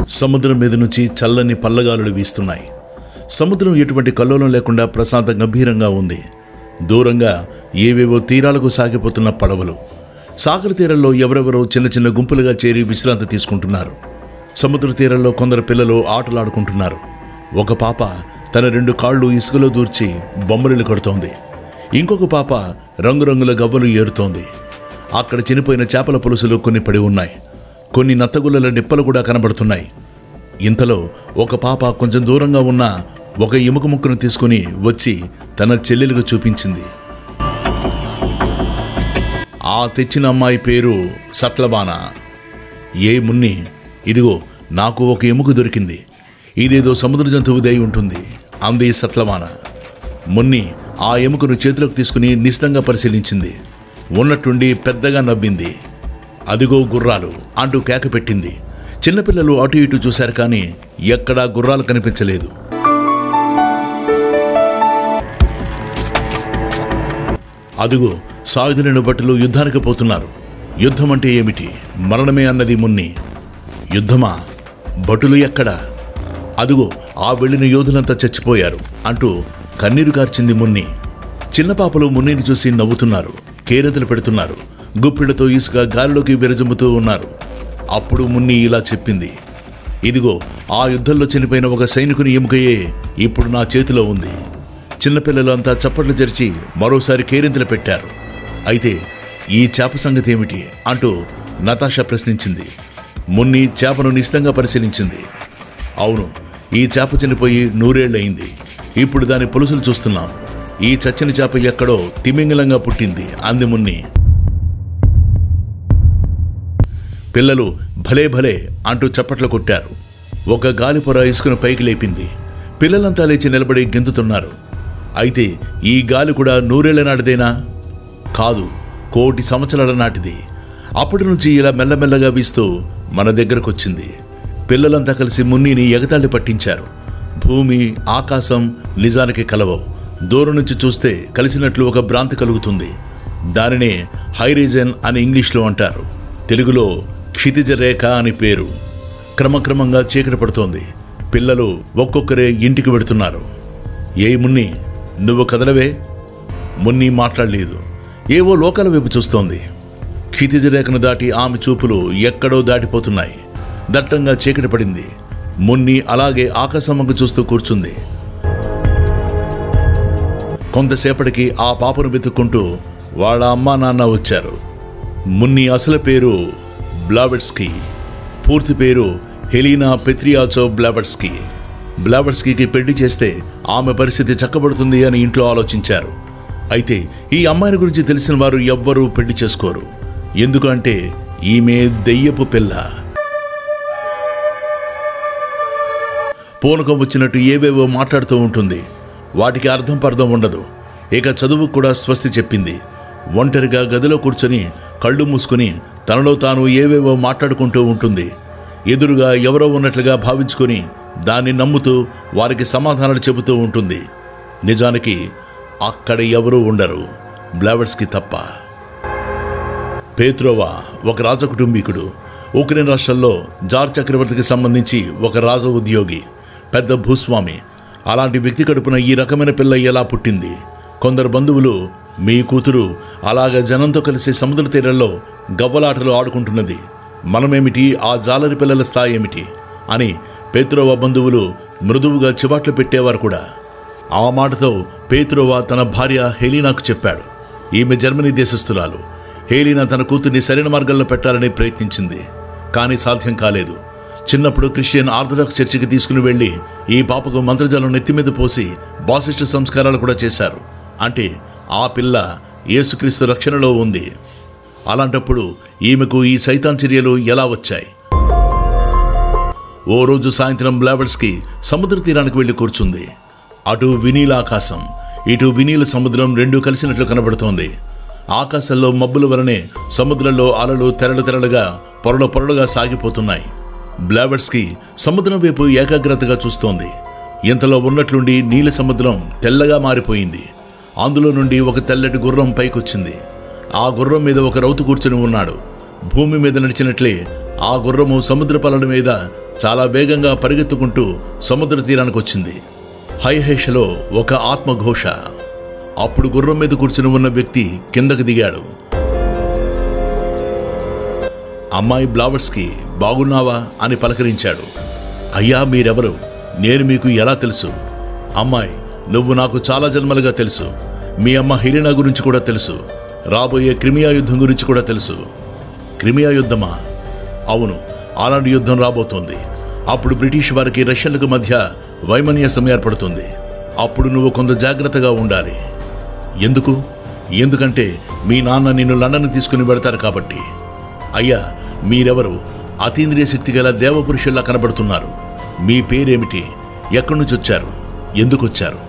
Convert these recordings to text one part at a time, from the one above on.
సముద్రం మీద నుంచి చల్లని పల్లగాలులు వీస్తున్నాయి సముద్రం ఎటువంటి కల్లోలం లేకుండా ప్రశాంత గంభీరంగా ఉంది దూరంగా ఏవేవో తీరాలకు సాగిపోతున్న పడవలు సాగర తీరంలో ఎవరెవరో చిన్న చిన్న గుంపులుగా చేరి విశ్రాంతి తీసుకుంటున్నారు సముద్ర తీరంలో కొందరు పిల్లలు ఆటలాడుకుంటున్నారు ఒక పాప తన రెండు కాళ్ళు ఇసుకలో దూర్చి బొమ్మరిలు కొడుతోంది ఇంకొక పాప రంగురంగుల గవ్వలు ఏరుతోంది అక్కడ చనిపోయిన చేపల పులుసులు కొన్ని పడి ఉన్నాయి కొన్ని నత్తగుల్లల నిప్పలు కూడా కనబడుతున్నాయి ఇంతలో ఒక పాప కొంచెం దూరంగా ఉన్న ఒక ఎముక ముక్కను తీసుకుని వచ్చి తన చెల్లెలకు చూపించింది ఆ తెచ్చిన అమ్మాయి పేరు సత్లబాన ఏ మున్ని ఇదిగో నాకు ఒక ఎముక దొరికింది ఇదేదో సముద్ర జంతువుదై ఉంటుంది అంది సత్లమాన మున్ని ఆ ఎముకను చేతిలోకి తీసుకుని నిశితంగా పరిశీలించింది ఉన్నట్టుండి పెద్దగా నవ్వింది అదిగో గుర్రాలు అంటూ కేక పెట్టింది చిన్నపిల్లలు అటు ఇటు చూశారు కానీ ఎక్కడా గుర్రాలు కనిపించలేదు అదుగో సాయుధులను భటులు యుద్ధానికి పోతున్నారు యుద్ధం అంటే ఏమిటి మరణమే అన్నది మున్ని యుద్ధమా భటులు ఎక్కడా అదుగో ఆ వెళ్ళిన యోధులంతా చచ్చిపోయారు అంటూ కన్నీరు కార్చింది మున్ని చిన్న పాపలు మున్నిని చూసి నవ్వుతున్నారు కేరెతలు పెడుతున్నారు గుప్పిళ్లతో ఇసుక గాలిలోకి విరజమ్ముతూ ఉన్నారు అప్పుడు మున్ని ఇలా చెప్పింది ఇదిగో ఆ యుద్ధంలో చనిపోయిన ఒక సైనికుని ఎముకయే ఇప్పుడు నా చేతిలో ఉంది చిన్నపిల్లలు అంతా చప్పట్లు జరిచి మరోసారి కేరింతలు పెట్టారు అయితే ఈ చేప సంగతి ఏమిటి అంటూ నతాషా ప్రశ్నించింది మున్ని చేపను నిశితంగా పరిశీలించింది అవును ఈ చేప చనిపోయి నూరేళ్లయింది ఇప్పుడు దాని పులుసులు చూస్తున్నాం ఈ చచ్చని చేప ఎక్కడో తిమింగలంగా పుట్టింది అంది మున్ని పిల్లలు భలే భలే అంటూ చప్పట్లు కొట్టారు ఒక గాలిపొర ఇసుకను పైకి లేపింది పిల్లలంతా లేచి నిలబడి గెంతుతున్నారు అయితే ఈ గాలి కూడా నూరేళ్ల నాటిదేనా కాదు కోటి సంవత్సరాల నాటిది అప్పటి నుంచి ఇలా మెల్లమెల్లగా వీస్తూ మన దగ్గరకొచ్చింది పిల్లలంతా కలిసి మున్నిని ఎగతాళి పట్టించారు భూమి ఆకాశం నిజానికి కలవవు దూరం నుంచి చూస్తే కలిసినట్లు ఒక భ్రాంతి కలుగుతుంది దానినే హైరీజన్ అని ఇంగ్లీష్లో అంటారు తెలుగులో క్షితిజ రేఖ అని పేరు క్రమక్రమంగా చీకటి పడుతోంది పిల్లలు ఒక్కొక్కరే ఇంటికి వెడుతున్నారు ఏ మున్ని నువ్వు కదలవే మున్ని మాట్లాడలేదు ఏవో లోకాల వైపు చూస్తోంది క్షితిజ రేఖను దాటి ఆమె చూపులు ఎక్కడో దాటిపోతున్నాయి దట్టంగా చీకటి పడింది మున్ని అలాగే ఆకాశమ్మకు చూస్తూ కూర్చుంది కొంతసేపటికి ఆ పాపను వెతుక్కుంటూ వాళ్ళ అమ్మా నాన్న వచ్చారు మున్ని అసలు పేరు బ్లావెట్స్కీ పూర్తి పేరు హెలీనా పెత్రియాచో బ్లావెట్స్కీ బ్లావెట్స్కీకి పెళ్లి చేస్తే ఆమె పరిస్థితి చక్కబడుతుంది అని ఇంట్లో ఆలోచించారు అయితే ఈ అమ్మాయిని గురించి తెలిసిన వారు ఎవ్వరూ పెళ్లి చేసుకోరు ఎందుకంటే ఈమె దెయ్యపు పిల్ల పూనకం వచ్చినట్టు ఏవేవో మాట్లాడుతూ ఉంటుంది వాటికి అర్థం పర్థం ఉండదు ఇక చదువు కూడా స్వస్తి చెప్పింది ఒంటరిగా గదిలో కూర్చొని కళ్ళు మూసుకుని తనలో తాను ఏవేవో మాట్లాడుకుంటూ ఉంటుంది ఎదురుగా ఎవరో ఉన్నట్లుగా భావించుకొని దాన్ని నమ్ముతూ వారికి సమాధానాలు చెబుతూ ఉంటుంది నిజానికి అక్కడ ఎవరూ ఉండరు బ్లావర్స్కి తప్ప పేత్రోవా ఒక రాజకుటుంబీకుడు ఉక్రెయిన్ రాష్ట్రంలో జార్ చక్రవర్తికి సంబంధించి ఒక రాజ ఉద్యోగి పెద్ద భూస్వామి అలాంటి వ్యక్తి కడుపున ఈ రకమైన పిల్ల ఎలా పుట్టింది కొందరు బంధువులు మీ కూతురు అలాగ జనంతో కలిసి సముద్ర తీరంలో గవ్వలాటలు ఆడుకుంటున్నది మనమేమిటి ఆ జాలరి పిల్లల స్థాయి ఏమిటి అని పేత్రోవా బంధువులు మృదువుగా చివాట్లు పెట్టేవారు కూడా ఆ మాటతో పేత్రోవా తన భార్య హెలీనాకు చెప్పాడు ఈమె జర్మనీ దేశస్థురాలు హేలీనా తన కూతుర్ని సరైన మార్గంలో పెట్టాలని ప్రయత్నించింది కానీ సాధ్యం కాలేదు చిన్నప్పుడు క్రిస్టియన్ ఆర్థడాక్స్ చర్చికి తీసుకుని వెళ్ళి ఈ పాపకు మంత్రజాలం నెత్తి మీద పోసి బాసిష్ట సంస్కారాలు కూడా చేశారు అంటే ఆ పిల్ల యేసుక్రీస్తు రక్షణలో ఉంది అలాంటప్పుడు ఈమెకు ఈ సైతాన్ చర్యలు ఎలా వచ్చాయి ఓ రోజు సాయంత్రం బ్లావర్స్కి సముద్ర తీరానికి వెళ్ళి కూర్చుంది అటు వినీల ఆకాశం ఇటు వినీల సముద్రం రెండూ కలిసినట్లు కనబడుతోంది ఆకాశంలో మబ్బుల వలనే సముద్రంలో అలలు తెరలు తెరలుగా పొరలు పొరలుగా సాగిపోతున్నాయి బ్లావర్స్కి సముద్రం వైపు ఏకాగ్రతగా చూస్తోంది ఇంతలో ఉన్నట్లుండి నీల సముద్రం తెల్లగా మారిపోయింది అందులో నుండి ఒక తెల్లటి గుర్రం పైకొచ్చింది ఆ గుర్రం మీద ఒక రౌతు కూర్చుని ఉన్నాడు భూమి మీద నడిచినట్లే ఆ గుర్రము సముద్ర పలల మీద చాలా వేగంగా పరిగెత్తుకుంటూ సముద్ర తీరానికి వచ్చింది హైహేషలో ఒక ఆత్మఘోష అప్పుడు గుర్రం మీద కూర్చుని ఉన్న వ్యక్తి కిందకు దిగాడు అమ్మాయి బ్లావర్స్కి బాగున్నావా అని పలకరించాడు అయ్యా మీరెవరు నేను మీకు ఎలా తెలుసు అమ్మాయి నువ్వు నాకు చాలా జన్మలుగా తెలుసు మీ అమ్మ హెలినా గురించి కూడా తెలుసు రాబోయే క్రిమియా యుద్ధం గురించి కూడా తెలుసు క్రిమియా యుద్ధమా అవును అలాంటి యుద్ధం రాబోతోంది అప్పుడు బ్రిటిష్ వారికి రష్యన్లకు మధ్య వైమన్యసం ఏర్పడుతుంది అప్పుడు నువ్వు కొంత జాగ్రత్తగా ఉండాలి ఎందుకు ఎందుకంటే మీ నాన్న నిన్ను లండన్ తీసుకుని వెడతారు కాబట్టి అయ్యా మీరెవరు అతీంద్రియ శక్తి గల దేవపురుషుల్లా కనబడుతున్నారు మీ పేరేమిటి ఎక్కడి నుంచి వచ్చారు ఎందుకు వచ్చారు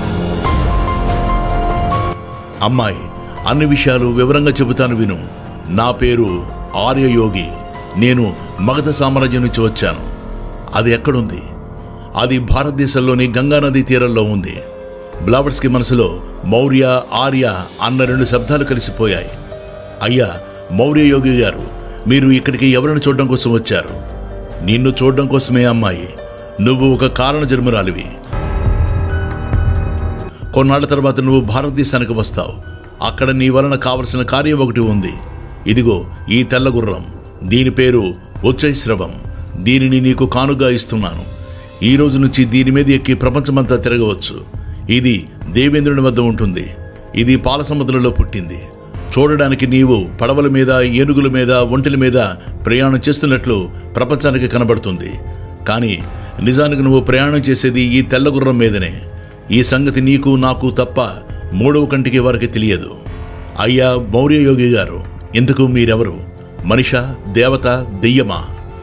అమ్మాయి అన్ని విషయాలు వివరంగా చెబుతాను విను నా పేరు ఆర్యయోగి నేను మగధ సామ్రాజ్యం నుంచి వచ్చాను అది ఎక్కడుంది అది భారతదేశంలోని గంగానదీ తీరంలో ఉంది బ్లావర్స్కి మనసులో మౌర్య ఆర్య అన్న రెండు శబ్దాలు కలిసిపోయాయి అయ్యా మౌర్య యోగి గారు మీరు ఇక్కడికి ఎవరిని చూడడం కోసం వచ్చారు నిన్ను చూడడం కోసమే అమ్మాయి నువ్వు ఒక కారణ జన్మరాలివి కొన్నాళ్ల తర్వాత నువ్వు భారతదేశానికి వస్తావు అక్కడ నీ వలన కావలసిన కార్యం ఒకటి ఉంది ఇదిగో ఈ తెల్ల గుర్రం దీని పేరు ఉచ్చైశ్రవం దీనిని నీకు కానుగా ఇస్తున్నాను ఈ రోజు నుంచి దీని మీద ఎక్కి ప్రపంచమంతా తిరగవచ్చు ఇది దేవేంద్రుని వద్ద ఉంటుంది ఇది పాల సముద్రంలో పుట్టింది చూడడానికి నీవు పడవల మీద ఏనుగుల మీద ఒంటెల మీద ప్రయాణం చేస్తున్నట్లు ప్రపంచానికి కనబడుతుంది కానీ నిజానికి నువ్వు ప్రయాణం చేసేది ఈ తెల్ల గుర్రం మీదనే ఈ సంగతి నీకు నాకు తప్ప మూడవ కంటికి వారికి తెలియదు అయ్యా మౌర్య యోగి గారు ఎందుకు మీరెవరు మనిష దేవత దెయ్యమా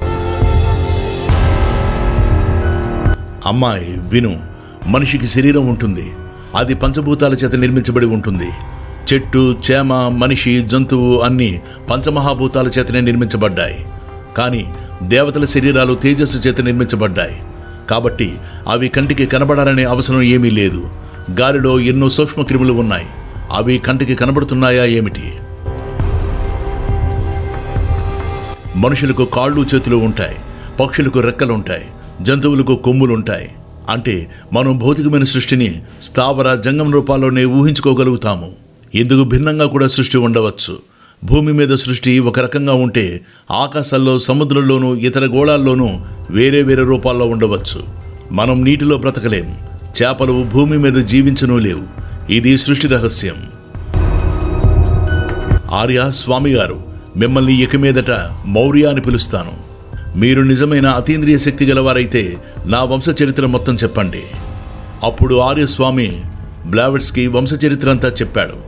అమ్మాయి విను మనిషికి శరీరం ఉంటుంది అది పంచభూతాల చేత నిర్మించబడి ఉంటుంది చెట్టు చేమ మనిషి జంతువు అన్నీ పంచమహాభూతాల చేతనే నిర్మించబడ్డాయి కానీ దేవతల శరీరాలు తేజస్సు చేత నిర్మించబడ్డాయి కాబట్టి అవి కంటికి కనబడాలనే అవసరం ఏమీ లేదు గాలిలో ఎన్నో సూక్ష్మక్రిములు ఉన్నాయి అవి కంటికి కనబడుతున్నాయా ఏమిటి మనుషులకు కాళ్ళు చేతులు ఉంటాయి పక్షులకు రెక్కలుంటాయి జంతువులకు కొమ్ములుంటాయి అంటే మనం భౌతికమైన సృష్టిని స్థావర జంగం రూపాల్లోనే ఊహించుకోగలుగుతాము ఇందుకు భిన్నంగా కూడా సృష్టి ఉండవచ్చు భూమి మీద సృష్టి ఒక రకంగా ఉంటే ఆకాశాల్లో సముద్రంలోనూ ఇతర గోళాల్లోనూ వేరే వేరే రూపాల్లో ఉండవచ్చు మనం నీటిలో బ్రతకలేం చేపలు భూమి మీద జీవించనూ లేవు ఇది సృష్టి రహస్యం ఆర్య స్వామి గారు మిమ్మల్ని ఇక మీదట మౌర్య అని పిలుస్తాను మీరు నిజమైన అతీంద్రియ శక్తి గలవారైతే నా వంశ చరిత్ర మొత్తం చెప్పండి అప్పుడు ఆర్యస్వామి బ్లావెట్స్కి వంశ చరిత్ర అంతా చెప్పాడు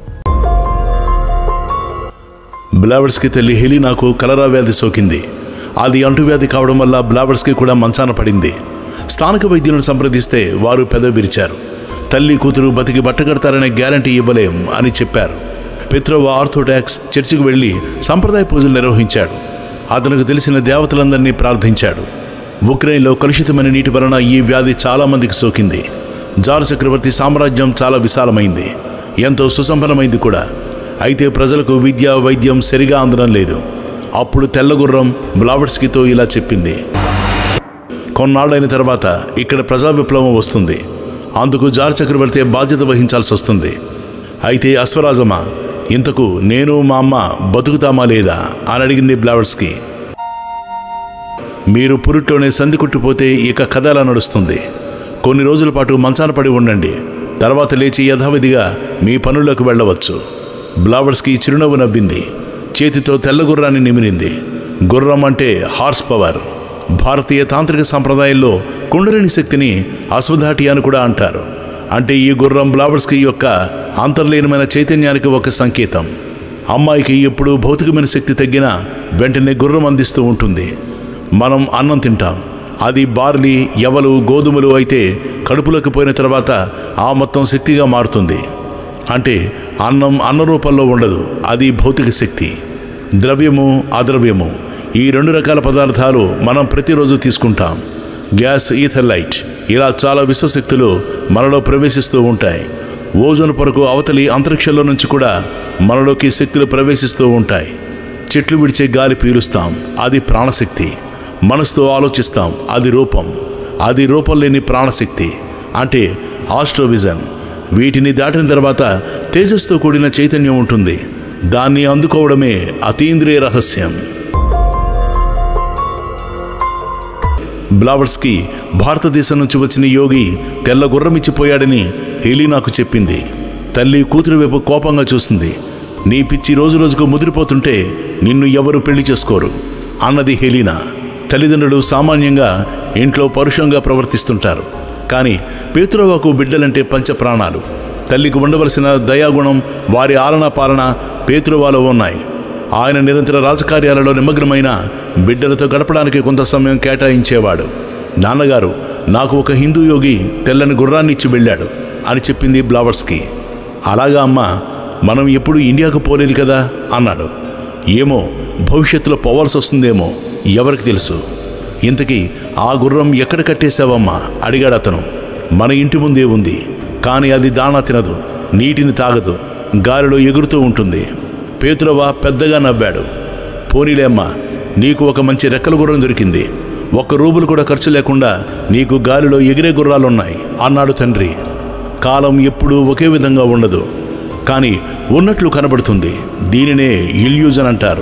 బ్లావెట్స్కి తల్లి హెలినాకు కలరా వ్యాధి సోకింది అది అంటువ్యాధి కావడం వల్ల బ్లావెట్స్కి కూడా మంచాన పడింది స్థానిక వైద్యులను సంప్రదిస్తే వారు పెద విరిచారు తల్లి కూతురు బతికి బట్టగడతారనే గ్యారంటీ ఇవ్వలేం అని చెప్పారు పెత్రోవ ఆర్థోడాక్స్ చర్చికి వెళ్ళి సంప్రదాయ పూజలు నిర్వహించాడు అతనికి తెలిసిన దేవతలందరినీ ప్రార్థించాడు ఉక్రెయిన్లో కలుషితమైన నీటి వలన ఈ వ్యాధి చాలా మందికి సోకింది జార్ చక్రవర్తి సామ్రాజ్యం చాలా విశాలమైంది ఎంతో సుసంపన్నమైంది కూడా అయితే ప్రజలకు విద్య వైద్యం సరిగా అందడం లేదు అప్పుడు తెల్లగుర్రం బ్లావెట్స్కితో ఇలా చెప్పింది కొన్నాళ్ళైన తర్వాత ఇక్కడ ప్రజా విప్లవం వస్తుంది అందుకు జార్ చక్రవర్తి బాధ్యత వహించాల్సి వస్తుంది అయితే అశ్వరాజమా ఇంతకు నేను మా అమ్మ బతుకుతామా లేదా అని అడిగింది బ్లావర్స్కి మీరు పురుట్లోనే సంధి కుట్టిపోతే ఇక కథ ఎలా నడుస్తుంది కొన్ని రోజుల పాటు మంచాన పడి ఉండండి తర్వాత లేచి యథావిధిగా మీ పనుల్లోకి వెళ్ళవచ్చు బ్లావర్స్కి చిరునవ్వు నవ్వింది చేతితో తెల్ల గుర్రాన్ని నిమిరింది గుర్రం అంటే హార్స్ పవర్ భారతీయ తాంత్రిక సంప్రదాయంలో కుండలిని శక్తిని అశ్వధాటి అని కూడా అంటారు అంటే ఈ గుర్రం బ్లావర్స్కి యొక్క అంతర్లీనమైన చైతన్యానికి ఒక సంకేతం అమ్మాయికి ఎప్పుడు భౌతికమైన శక్తి తగ్గినా వెంటనే గుర్రం అందిస్తూ ఉంటుంది మనం అన్నం తింటాం అది బార్లీ ఎవలు గోధుమలు అయితే కడుపులోకి పోయిన తర్వాత ఆ మొత్తం శక్తిగా మారుతుంది అంటే అన్నం అన్న రూపంలో ఉండదు అది భౌతిక శక్తి ద్రవ్యము అద్రవ్యము ఈ రెండు రకాల పదార్థాలు మనం ప్రతిరోజు తీసుకుంటాం గ్యాస్ ఈథర్లైట్ ఇలా చాలా విశ్వశక్తులు మనలో ప్రవేశిస్తూ ఉంటాయి ఓజోన్ పొరకు అవతలి అంతరిక్షంలో నుంచి కూడా మనలోకి శక్తులు ప్రవేశిస్తూ ఉంటాయి చెట్లు విడిచే గాలి పీలుస్తాం అది ప్రాణశక్తి మనసుతో ఆలోచిస్తాం అది రూపం అది రూపం లేని ప్రాణశక్తి అంటే ఆస్ట్రోవిజన్ వీటిని దాటిన తర్వాత తేజస్తో కూడిన చైతన్యం ఉంటుంది దాన్ని అందుకోవడమే అతీంద్రియ రహస్యం బ్లావర్స్కి భారతదేశం నుంచి వచ్చిన యోగి తెల్ల గుర్రమిచ్చిపోయాడని హెలీనాకు చెప్పింది తల్లి కూతురు వైపు కోపంగా చూసింది నీ పిచ్చి రోజు రోజుకు ముదిరిపోతుంటే నిన్ను ఎవరు పెళ్లి చేసుకోరు అన్నది హెలీనా తల్లిదండ్రులు సామాన్యంగా ఇంట్లో పరుషంగా ప్రవర్తిస్తుంటారు కానీ పేతురవకు బిడ్డలంటే పంచప్రాణాలు తల్లికి ఉండవలసిన దయాగుణం వారి ఆలన పాలన పేతురవాలో ఉన్నాయి ఆయన నిరంతర రాజకార్యాలలో నిమగ్నమైన బిడ్డలతో గడపడానికి కొంత సమయం కేటాయించేవాడు నాన్నగారు నాకు ఒక హిందూ యోగి తెల్లని గుర్రాన్ని ఇచ్చి వెళ్ళాడు అని చెప్పింది బ్లావర్స్కి అలాగా అమ్మ మనం ఎప్పుడు ఇండియాకు పోలేదు కదా అన్నాడు ఏమో భవిష్యత్తులో పోవాల్సి వస్తుందేమో ఎవరికి తెలుసు ఇంతకీ ఆ గుర్రం ఎక్కడ కట్టేశావమ్మా అడిగాడు అతను మన ఇంటి ముందే ఉంది కానీ అది దాణా తినదు నీటిని తాగదు గాలిలో ఎగురుతూ ఉంటుంది పేతురవ పెద్దగా నవ్వాడు పోనీలేమ్మా నీకు ఒక మంచి రెక్కల గుర్రం దొరికింది ఒక్క రూబులు కూడా ఖర్చు లేకుండా నీకు గాలిలో ఎగిరే గుర్రాలున్నాయి అన్నాడు తండ్రి కాలం ఎప్పుడూ ఒకే విధంగా ఉండదు కానీ ఉన్నట్లు కనబడుతుంది దీనినే ఇల్యూజన్ అంటారు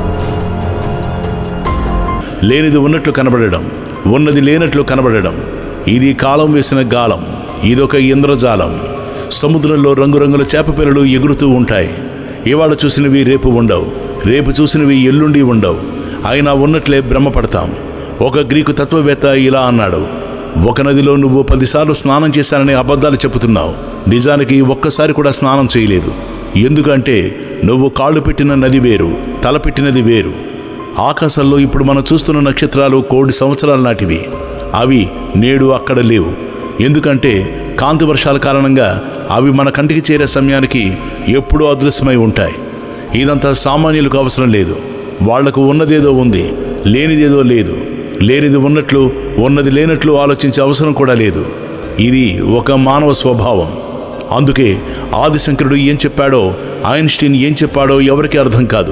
లేనిది ఉన్నట్లు కనబడడం ఉన్నది లేనట్లు కనబడడం ఇది కాలం వేసిన గాలం ఇదొక ఇంద్రజాలం సముద్రంలో రంగురంగుల చేప పిల్లలు ఎగురుతూ ఉంటాయి ఇవాళ చూసినవి రేపు ఉండవు రేపు చూసినవి ఎల్లుండి ఉండవు అయినా ఉన్నట్లే భ్రమపడతాం ఒక గ్రీకు తత్వవేత్త ఇలా అన్నాడు ఒక నదిలో నువ్వు పదిసార్లు స్నానం చేశానని అబద్ధాలు చెబుతున్నావు నిజానికి ఒక్కసారి కూడా స్నానం చేయలేదు ఎందుకంటే నువ్వు కాళ్ళు పెట్టిన నది వేరు తల పెట్టినది వేరు ఆకాశంలో ఇప్పుడు మనం చూస్తున్న నక్షత్రాలు కోటి సంవత్సరాల నాటివి అవి నేడు అక్కడ లేవు ఎందుకంటే కాంతి వర్షాల కారణంగా అవి మన కంటికి చేరే సమయానికి ఎప్పుడూ అదృశ్యమై ఉంటాయి ఇదంతా సామాన్యులకు అవసరం లేదు వాళ్లకు ఉన్నదేదో ఉంది లేనిదేదో లేదు లేనిది ఉన్నట్లు ఉన్నది లేనట్లు ఆలోచించే అవసరం కూడా లేదు ఇది ఒక మానవ స్వభావం అందుకే ఆదిశంకరుడు ఏం చెప్పాడో ఐన్స్టీన్ ఏం చెప్పాడో ఎవరికీ అర్థం కాదు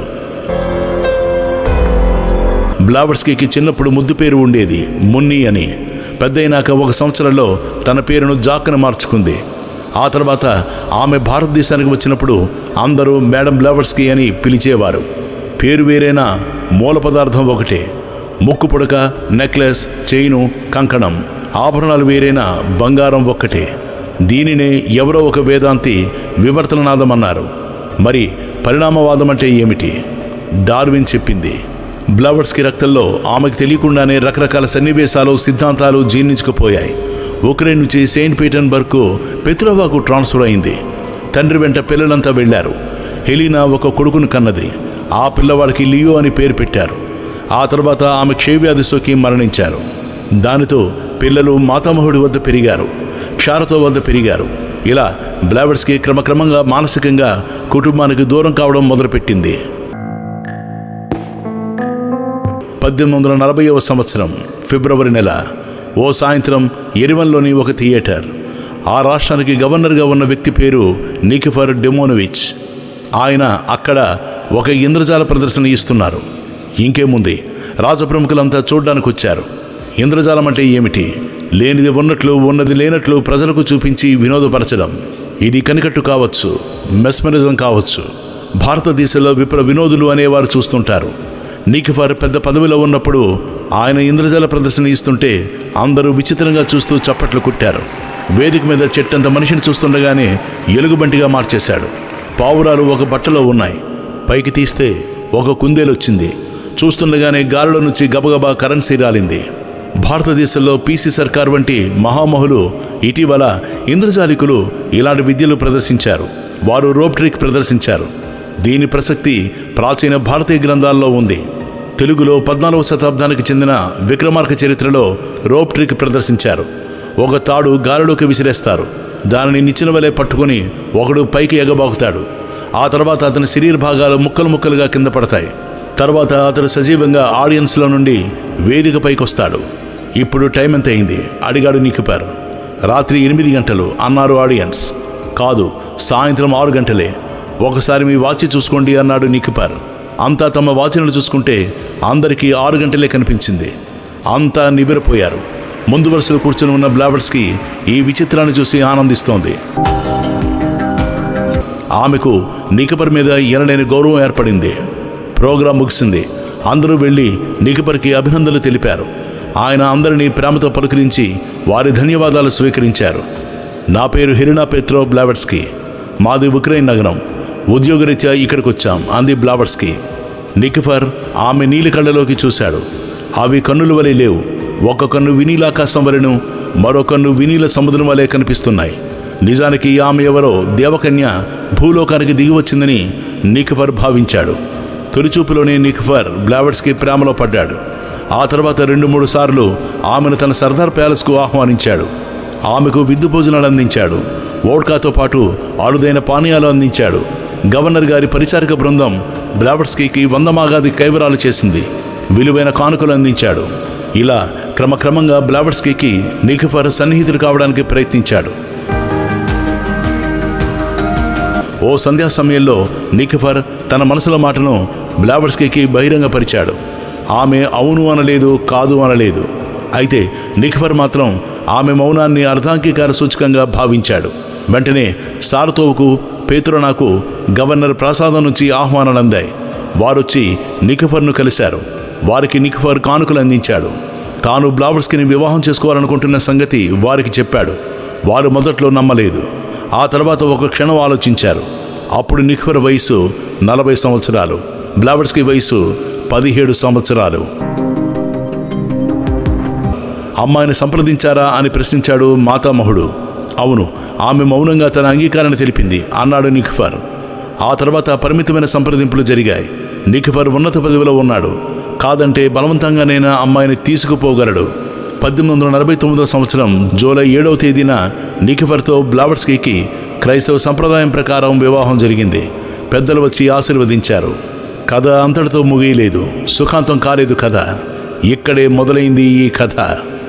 బ్లావర్స్కీకి చిన్నప్పుడు ముద్దు పేరు ఉండేది మున్ని అని పెద్దయినాక ఒక సంవత్సరంలో తన పేరును జాక్కను మార్చుకుంది ఆ తర్వాత ఆమె భారతదేశానికి వచ్చినప్పుడు అందరూ మేడం బ్లావర్స్కీ అని పిలిచేవారు పేరు వేరైనా మూల పదార్థం ఒకటే ముక్కు పుడక నెక్లెస్ చైను కంకణం ఆభరణాలు వేరైనా బంగారం ఒక్కటే దీనినే ఎవరో ఒక వేదాంతి వివర్తననాదం అన్నారు మరి పరిణామవాదం అంటే ఏమిటి డార్విన్ చెప్పింది బ్లవర్స్కి రక్తంలో ఆమెకు తెలియకుండానే రకరకాల సన్నివేశాలు సిద్ధాంతాలు జీర్ణించుకుపోయాయి ఉక్రెయిన్ నుంచి సెయింట్ పీటర్న్బర్గ్కు పెత్రోవాకు ట్రాన్స్ఫర్ అయింది తండ్రి వెంట పిల్లలంతా వెళ్ళారు హెలీనా ఒక కొడుకును కన్నది ఆ పిల్లవాడికి లియో అని పేరు పెట్టారు ఆ తర్వాత ఆమె క్షయవ్యాధి సోకి మరణించారు దానితో పిల్లలు మాతామహుడి వద్ద పెరిగారు క్షారతో వద్ద పెరిగారు ఇలా బ్లావర్స్కి క్రమక్రమంగా మానసికంగా కుటుంబానికి దూరం కావడం మొదలుపెట్టింది పద్దెనిమిది వందల నలభైవ సంవత్సరం ఫిబ్రవరి నెల ఓ సాయంత్రం ఎరివన్లోని ఒక థియేటర్ ఆ రాష్ట్రానికి గవర్నర్గా ఉన్న వ్యక్తి పేరు నికిఫర్ డెమోనోవిచ్ ఆయన అక్కడ ఒక ఇంద్రజాల ప్రదర్శన ఇస్తున్నారు ఇంకేముంది రాజప్రముఖులంతా చూడ్డానికి వచ్చారు ఇంద్రజాలం అంటే ఏమిటి లేనిది ఉన్నట్లు ఉన్నది లేనట్లు ప్రజలకు చూపించి వినోదపరచడం ఇది కనికట్టు కావచ్చు మెస్మరిజం కావచ్చు భారతదేశంలో విప్ర వినోదులు అనేవారు చూస్తుంటారు నీకిఫర్ పెద్ద పదవిలో ఉన్నప్పుడు ఆయన ఇంద్రజాల ప్రదర్శన ఇస్తుంటే అందరూ విచిత్రంగా చూస్తూ చప్పట్లు కుట్టారు వేదిక మీద చెట్టంత మనిషిని చూస్తుండగానే ఎలుగుబంటిగా మార్చేశాడు పావురాలు ఒక బట్టలో ఉన్నాయి పైకి తీస్తే ఒక కుందేలొచ్చింది చూస్తుండగానే గాలిలో నుంచి గబగబా కరెన్సీ రాలింది భారతదేశంలో పీసీ సర్కార్ వంటి మహామహులు ఇటీవల ఇంద్రజాలికులు ఇలాంటి విద్యలు ప్రదర్శించారు వారు రోప్ ట్రిక్ ప్రదర్శించారు దీని ప్రసక్తి ప్రాచీన భారతీయ గ్రంథాల్లో ఉంది తెలుగులో పద్నాలుగవ శతాబ్దానికి చెందిన విక్రమార్క చరిత్రలో రోప్ ట్రిక్ ప్రదర్శించారు ఒక తాడు గాలిలోకి విసిరేస్తారు దానిని నిచ్చిన వలె పట్టుకొని ఒకడు పైకి ఎగబాకుతాడు ఆ తర్వాత అతని శరీర భాగాలు ముక్కలు ముక్కలుగా కింద పడతాయి తర్వాత అతడు సజీవంగా ఆడియన్స్లో నుండి వేదిక పైకి వస్తాడు ఇప్పుడు టైం ఎంత అయింది అడిగాడు నికిపారు రాత్రి ఎనిమిది గంటలు అన్నారు ఆడియన్స్ కాదు సాయంత్రం ఆరు గంటలే ఒకసారి మీ వాచ్ చూసుకోండి అన్నాడు నికిపార్ అంతా తమ వాచ్లను చూసుకుంటే అందరికీ ఆరు గంటలే కనిపించింది అంతా నివ్వెరపోయారు ముందు వరుసలో కూర్చుని ఉన్న బ్లావర్స్కి ఈ విచిత్రాన్ని చూసి ఆనందిస్తోంది ఆమెకు నికపర్ మీద ఎనలేని గౌరవం ఏర్పడింది ప్రోగ్రాం ముగిసింది అందరూ వెళ్ళి నికపర్కి అభినందనలు తెలిపారు ఆయన అందరినీ ప్రేమతో పలుకరించి వారి ధన్యవాదాలు స్వీకరించారు నా పేరు హిరినా పెత్రో బ్లావర్స్కి మాది ఉక్రెయిన్ నగరం ఉద్యోగరీత్యా ఇక్కడికి వచ్చాం అంది బ్లావర్స్కి నికిఫర్ ఆమె నీలి కళ్ళలోకి చూశాడు అవి కన్నుల వలె లేవు ఒక కన్ను వినీలాకాశం వలెను మరో కన్ను వినీల సముద్రం వలె కనిపిస్తున్నాయి నిజానికి ఆమె ఎవరో దేవకన్య భూలోకానికి దిగి వచ్చిందని నికిఫర్ భావించాడు తొలిచూపులోనే నికిఫర్ బ్లావర్స్కి ప్రేమలో పడ్డాడు ఆ తర్వాత రెండు మూడు సార్లు ఆమెను తన సర్దార్ ప్యాలెస్కు ఆహ్వానించాడు ఆమెకు విద్దు భోజనాలు అందించాడు వోడ్కాతో పాటు అరుదైన పానీయాలు అందించాడు గవర్నర్ గారి పరిచారిక బృందం బ్లావర్స్కీకి వంద మాగాది కైవరాలు చేసింది విలువైన కానుకలు అందించాడు ఇలా క్రమక్రమంగా బ్లావర్స్కీకి నికిఫర్ సన్నిహితుడు కావడానికి ప్రయత్నించాడు ఓ సంధ్యా సమయంలో నికిఫర్ తన మనసులో మాటను బ్లావర్స్కీకి బహిరంగపరిచాడు ఆమె అవును అనలేదు కాదు అనలేదు అయితే నికిఫర్ మాత్రం ఆమె మౌనాన్ని అర్ధాంగీకార సూచకంగా భావించాడు వెంటనే సారతోవుకు పేతురనాకు గవర్నర్ ప్రసాదం నుంచి ఆహ్వానాలు అందాయి వారొచ్చి నికిఫర్ను కలిశారు వారికి నికిఫర్ కానుకలు అందించాడు తాను బ్లావర్స్కిని వివాహం చేసుకోవాలనుకుంటున్న సంగతి వారికి చెప్పాడు వారు మొదట్లో నమ్మలేదు ఆ తర్వాత ఒక క్షణం ఆలోచించారు అప్పుడు నిఖర్ వయసు నలభై సంవత్సరాలు బ్లావర్స్కి వయసు పదిహేడు సంవత్సరాలు అమ్మాయిని సంప్రదించారా అని ప్రశ్నించాడు మాతామహుడు అవును ఆమె మౌనంగా తన అంగీకారాన్ని తెలిపింది అన్నాడు నిఖఫర్ ఆ తర్వాత పరిమితమైన సంప్రదింపులు జరిగాయి నిఖఫర్ ఉన్నత పదవిలో ఉన్నాడు కాదంటే బలవంతంగానైనా అమ్మాయిని తీసుకుపోగలడు పద్దెనిమిది వందల నలభై తొమ్మిదవ సంవత్సరం జూలై ఏడవ తేదీన నిఖఫర్తో బ్లావర్స్కీకి క్రైస్తవ సంప్రదాయం ప్రకారం వివాహం జరిగింది పెద్దలు వచ్చి ఆశీర్వదించారు కథ అంతటితో ముగియలేదు సుఖాంతం కాలేదు కథ ఇక్కడే మొదలైంది ఈ కథ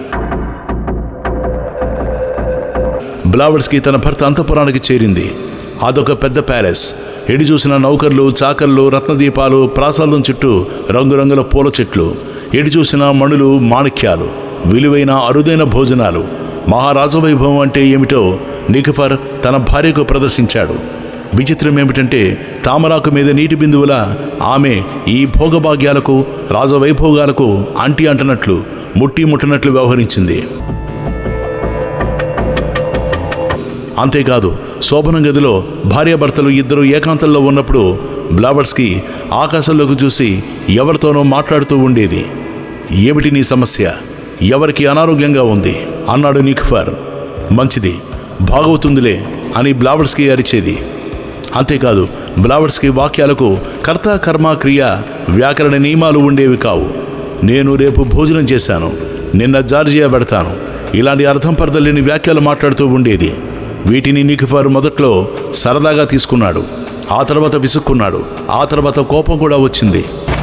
బ్లావర్స్కి తన భర్త అంతఃపురానికి చేరింది అదొక పెద్ద ప్యాలెస్ ఎడి చూసిన నౌకర్లు చాకర్లు రత్నదీపాలు ప్రాసాదం చుట్టూ రంగురంగుల పూల చెట్లు ఎడి చూసిన మణులు మాణిక్యాలు విలువైన అరుదైన భోజనాలు మహారాజవైభవం అంటే ఏమిటో నికఫర్ తన భార్యకు ప్రదర్శించాడు విచిత్రం ఏమిటంటే తామరాకు మీద నీటి బిందువుల ఆమె ఈ భోగభాగ్యాలకు రాజవైభోగాలకు అంటి అంటనట్లు ముట్టి ముట్టనట్లు వ్యవహరించింది అంతేకాదు శోభనం గదిలో భార్యాభర్తలు ఇద్దరు ఏకాంతంలో ఉన్నప్పుడు బ్లావర్స్కి ఆకాశంలోకి చూసి ఎవరితోనో మాట్లాడుతూ ఉండేది ఏమిటి నీ సమస్య ఎవరికి అనారోగ్యంగా ఉంది అన్నాడు నిఖఫర్ మంచిది బాగవుతుందిలే అని బ్లావర్స్కి అరిచేది అంతేకాదు బ్లావర్స్కి వాక్యాలకు కర్త కర్మ క్రియ వ్యాకరణ నియమాలు ఉండేవి కావు నేను రేపు భోజనం చేశాను నిన్న జార్జియా పెడతాను ఇలాంటి అర్థం పరదలేని వ్యాఖ్యలు మాట్లాడుతూ ఉండేది వీటిని నిఖిఫర్ మొదట్లో సరదాగా తీసుకున్నాడు ఆ తర్వాత విసుక్కున్నాడు ఆ తర్వాత కోపం కూడా వచ్చింది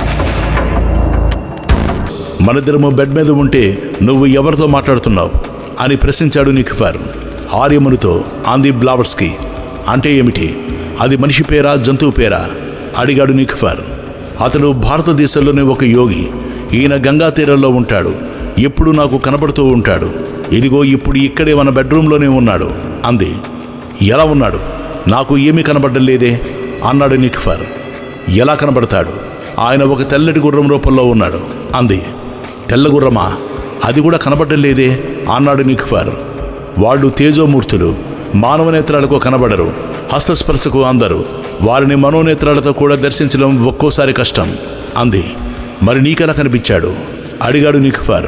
మనిద్దరము బెడ్ మీద ఉంటే నువ్వు ఎవరితో మాట్లాడుతున్నావు అని ప్రశ్నించాడు నిఖిఫర్ ఆర్యమునితో ఆంది బ్లావర్స్కి అంటే ఏమిటి అది మనిషి పేరా జంతువు పేరా అడిగాడు నిఖిఫర్ అతడు భారతదేశంలోనే ఒక యోగి ఈయన గంగా తీరంలో ఉంటాడు ఎప్పుడు నాకు కనబడుతూ ఉంటాడు ఇదిగో ఇప్పుడు ఇక్కడే మన బెడ్రూమ్లోనే ఉన్నాడు అంది ఎలా ఉన్నాడు నాకు ఏమీ కనబడ్డం లేదే అన్నాడు నిఖిఫర్ ఎలా కనబడతాడు ఆయన ఒక తెల్లటి గుర్రం రూపంలో ఉన్నాడు అంది తెల్ల గుర్రమా అది కూడా కనబడ్డం లేదే అన్నాడు నిఖిఫర్ వాళ్ళు తేజోమూర్తులు మానవ నేత్రాలకు కనబడరు హస్తస్పర్శకు అందరు వారిని మనోనేత్రాలతో కూడా దర్శించడం ఒక్కోసారి కష్టం అంది మరి నీకెలా కనిపించాడు అడిగాడు నిఖిఫర్